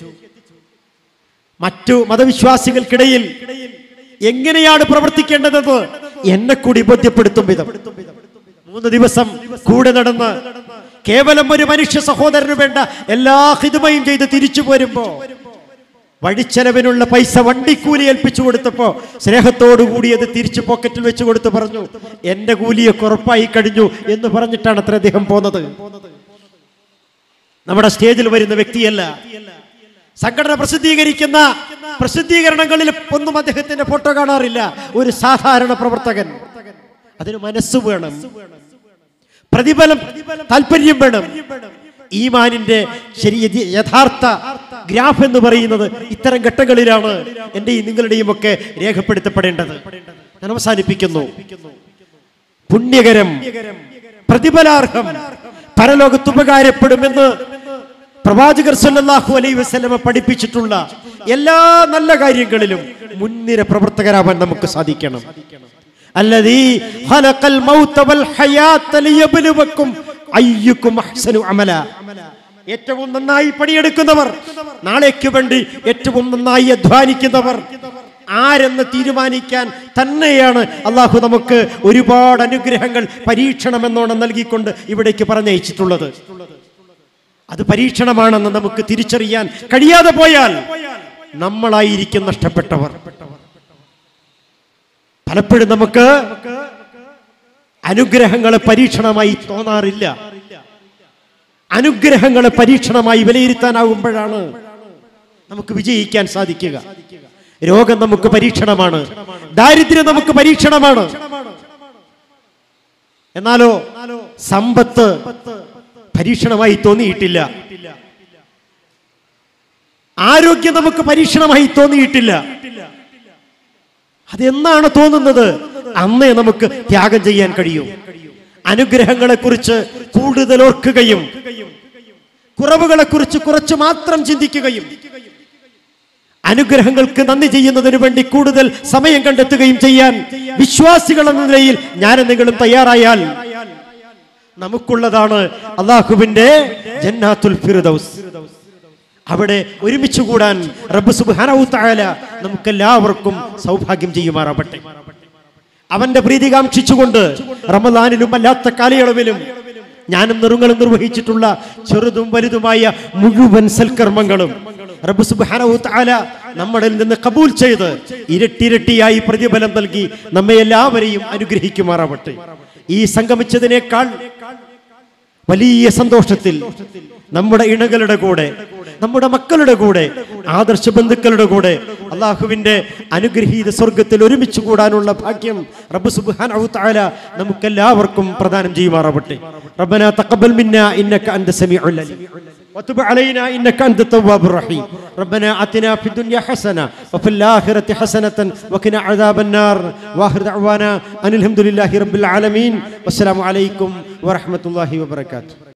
A: മറ്റു മതവിശ്വാസികൾക്കിടയിൽ എങ്ങനെയാണ് പ്രവർത്തിക്കേണ്ടതെന്ന് എന്നെ കൂടി ബോധ്യപ്പെടുത്തും വിധം മൂന്ന് ദിവസം കൂടെ നടന്ന് കേവലം ഒരു മനുഷ്യ സഹോദരന് വേണ്ട എല്ലാ ഹിതുമയും ചെയ്ത് തിരിച്ചു പോരുമ്പോ വഴിച്ചെലവിനുള്ള പൈസ വണ്ടിക്കൂലി ഏൽപ്പിച്ചു കൊടുത്തപ്പോ സ്നേഹത്തോടു കൂടി അത് തിരിച്ചു പോക്കറ്റിൽ വെച്ച് കൊടുത്ത് പറഞ്ഞു എന്റെ കൂലിയൊക്കെ ഉറപ്പായി കഴിഞ്ഞു എന്ന് പറഞ്ഞിട്ടാണ് അത്ര അദ്ദേഹം പോന്നത് നമ്മുടെ സ്റ്റേജിൽ വരുന്ന വ്യക്തിയല്ല സംഘടന പ്രസിദ്ധീകരിക്കുന്ന പ്രസിദ്ധീകരണങ്ങളിൽ ഒന്നും അദ്ദേഹത്തിന്റെ ഫോട്ടോ കാണാറില്ല ഒരു സാധാരണ പ്രവർത്തകൻ അതിന് മനസ്സ് വേണം പ്രതിഫലം താല്പര്യം വേണം ഈമാനിന്റെ ശരി യഥ- യഥാർത്ഥ ഗ്രാഫ് എന്ന് പറയുന്നത് ഇത്തരം ഘട്ടങ്ങളിലാണ് എന്റെയും നിങ്ങളുടെയും ഒക്കെ രേഖപ്പെടുത്തപ്പെടേണ്ടത് ഞാൻ അവസാനിപ്പിക്കുന്നു പുണ്യകരം പ്രതിഫലാർഹം പരലോകത്ത് ഉപകാരപ്പെടുമെന്ന് പ്രവാചകർ സല്ലല്ലാഹു അലൈഹി വസല്ലമ പഠിപ്പിച്ചിട്ടുള്ള എല്ലാ നല്ല കാര്യങ്ങളിലും മുൻനിര പ്രവർത്തകരാവാൻ നമുക്ക് സാധിക്കണം അല്ലതീ ഖലഖൽ മൗത വൽ ഹയാത്ത ലിയബ്ലുവക്കും അയ്യുക്കും അഹ്സനു അമല ഏറ്റവും നന്നായി പണിയെടുക്കുന്നവർ നാളേക്ക് വേണ്ടി ഏറ്റവും നന്നായി അധ്വാനിക്കുന്നവർ ആരെന്ന് തീരുമാനിക്കാൻ തന്നെയാണ് അള്ളാഹു നമുക്ക് ഒരുപാട് അനുഗ്രഹങ്ങൾ പരീക്ഷണം എന്നോണം നൽകിക്കൊണ്ട് ഇവിടേക്ക് പറഞ്ഞയച്ചിട്ടുള്ളത് അത് പരീക്ഷണമാണെന്ന് നമുക്ക് തിരിച്ചറിയാൻ കഴിയാതെ പോയാൽ നമ്മളായിരിക്കും നഷ്ടപ്പെട്ടവർ പലപ്പോഴും നമുക്ക് അനുഗ്രഹങ്ങളെ പരീക്ഷണമായി തോന്നാറില്ല അനുഗ്രഹങ്ങളെ പരീക്ഷണമായി വിലയിരുത്താനാകുമ്പോഴാണ് നമുക്ക് വിജയിക്കാൻ സാധിക്കുക രോഗം നമുക്ക് പരീക്ഷണമാണ് ദാരിദ്ര്യം നമുക്ക് പരീക്ഷണമാണ് എന്നാലോ സമ്പത്ത് പരീക്ഷണമായി തോന്നിയിട്ടില്ല ആരോഗ്യം നമുക്ക് പരീക്ഷണമായി തോന്നിയിട്ടില്ല അതെന്നാണ് തോന്നുന്നത് അന്നേ നമുക്ക് ത്യാഗം ചെയ്യാൻ കഴിയും അനുഗ്രഹങ്ങളെ കുറിച്ച് കൂടുതൽ ഓർക്കുകയും കുറവുകളെ കുറിച്ച് കുറച്ച് മാത്രം ചിന്തിക്കുകയും അനുഗ്രഹങ്ങൾക്ക് നന്ദി ചെയ്യുന്നതിന് വേണ്ടി കൂടുതൽ സമയം കണ്ടെത്തുകയും ചെയ്യാൻ വിശ്വാസികൾ എന്ന നിലയിൽ ഞാനും നിങ്ങളും തയ്യാറായാൽ നമുക്കുള്ളതാണ് അള്ളാഹുവിന്റെ ജന്നാത്തുൽ ഫിർദൗസ് അവിടെ ഒരുമിച്ച് കൂടാൻ റബ്ബ് സുബ്ഹാനഹു തആല നമുക്കെല്ലാവർക്കും സൗഭാഗ്യം ചെയ്യുമാറാവട്ടെ അവന്റെ പ്രീതി കാക്ഷിച്ചുകൊണ്ട് റമദാനിലും അല്ലാത്ത കാലയളവിലും ഞാനും നിറുങ്ങളും നിർവഹിച്ചിട്ടുള്ള ചെറുതും വലുതുമായ മുഴുവൻ സൽക്കർമ്മങ്ങളും റബ്ബ് സുബ്ഹാനഹു തആല നമ്മളിൽ നിന്ന് കബൂൽ ചെയ്ത് ഇരട്ടിരട്ടിയായി പ്രതിഫലം നൽകി നമ്മെ എല്ലാവരെയും അനുഗ്രഹിക്കുമാറാവട്ടെ ഈ സംഗമിച്ചതിനേക്കാൾ വലിയ സന്തോഷത്തിൽ നമ്മുടെ ഇണകളുടെ കൂടെ നമ്മുടെ മക്കളുടെ കൂടെ ആദർശ ബന്ധുക്കളുടെ കൂടെ അള്ളാഹുവിന്റെ അനുഗ്രഹീത സ്വർഗത്തിൽ ഒരുമിച്ച് കൂടാനുള്ള ഭാഗ്യം റബ്ബ് സുബ്ഹാനഹു തആല നമുക്കെല്ലാവർക്കും പ്രദാനം ചെയ്യുമാറാവട്ടെ റബ്ബന തഖബ്ബൽ മിന്നാ ഇന്നക അൻത സമീഉൽ അലീം وتب علينا انك انت التواب الرحيم ربنا اتنا في الدنيا حسنه وفي الاخره حسنه وقنا عذاب النار واخر دعوانا ان الحمد لله رب العالمين والسلام عليكم ورحمه الله وبركاته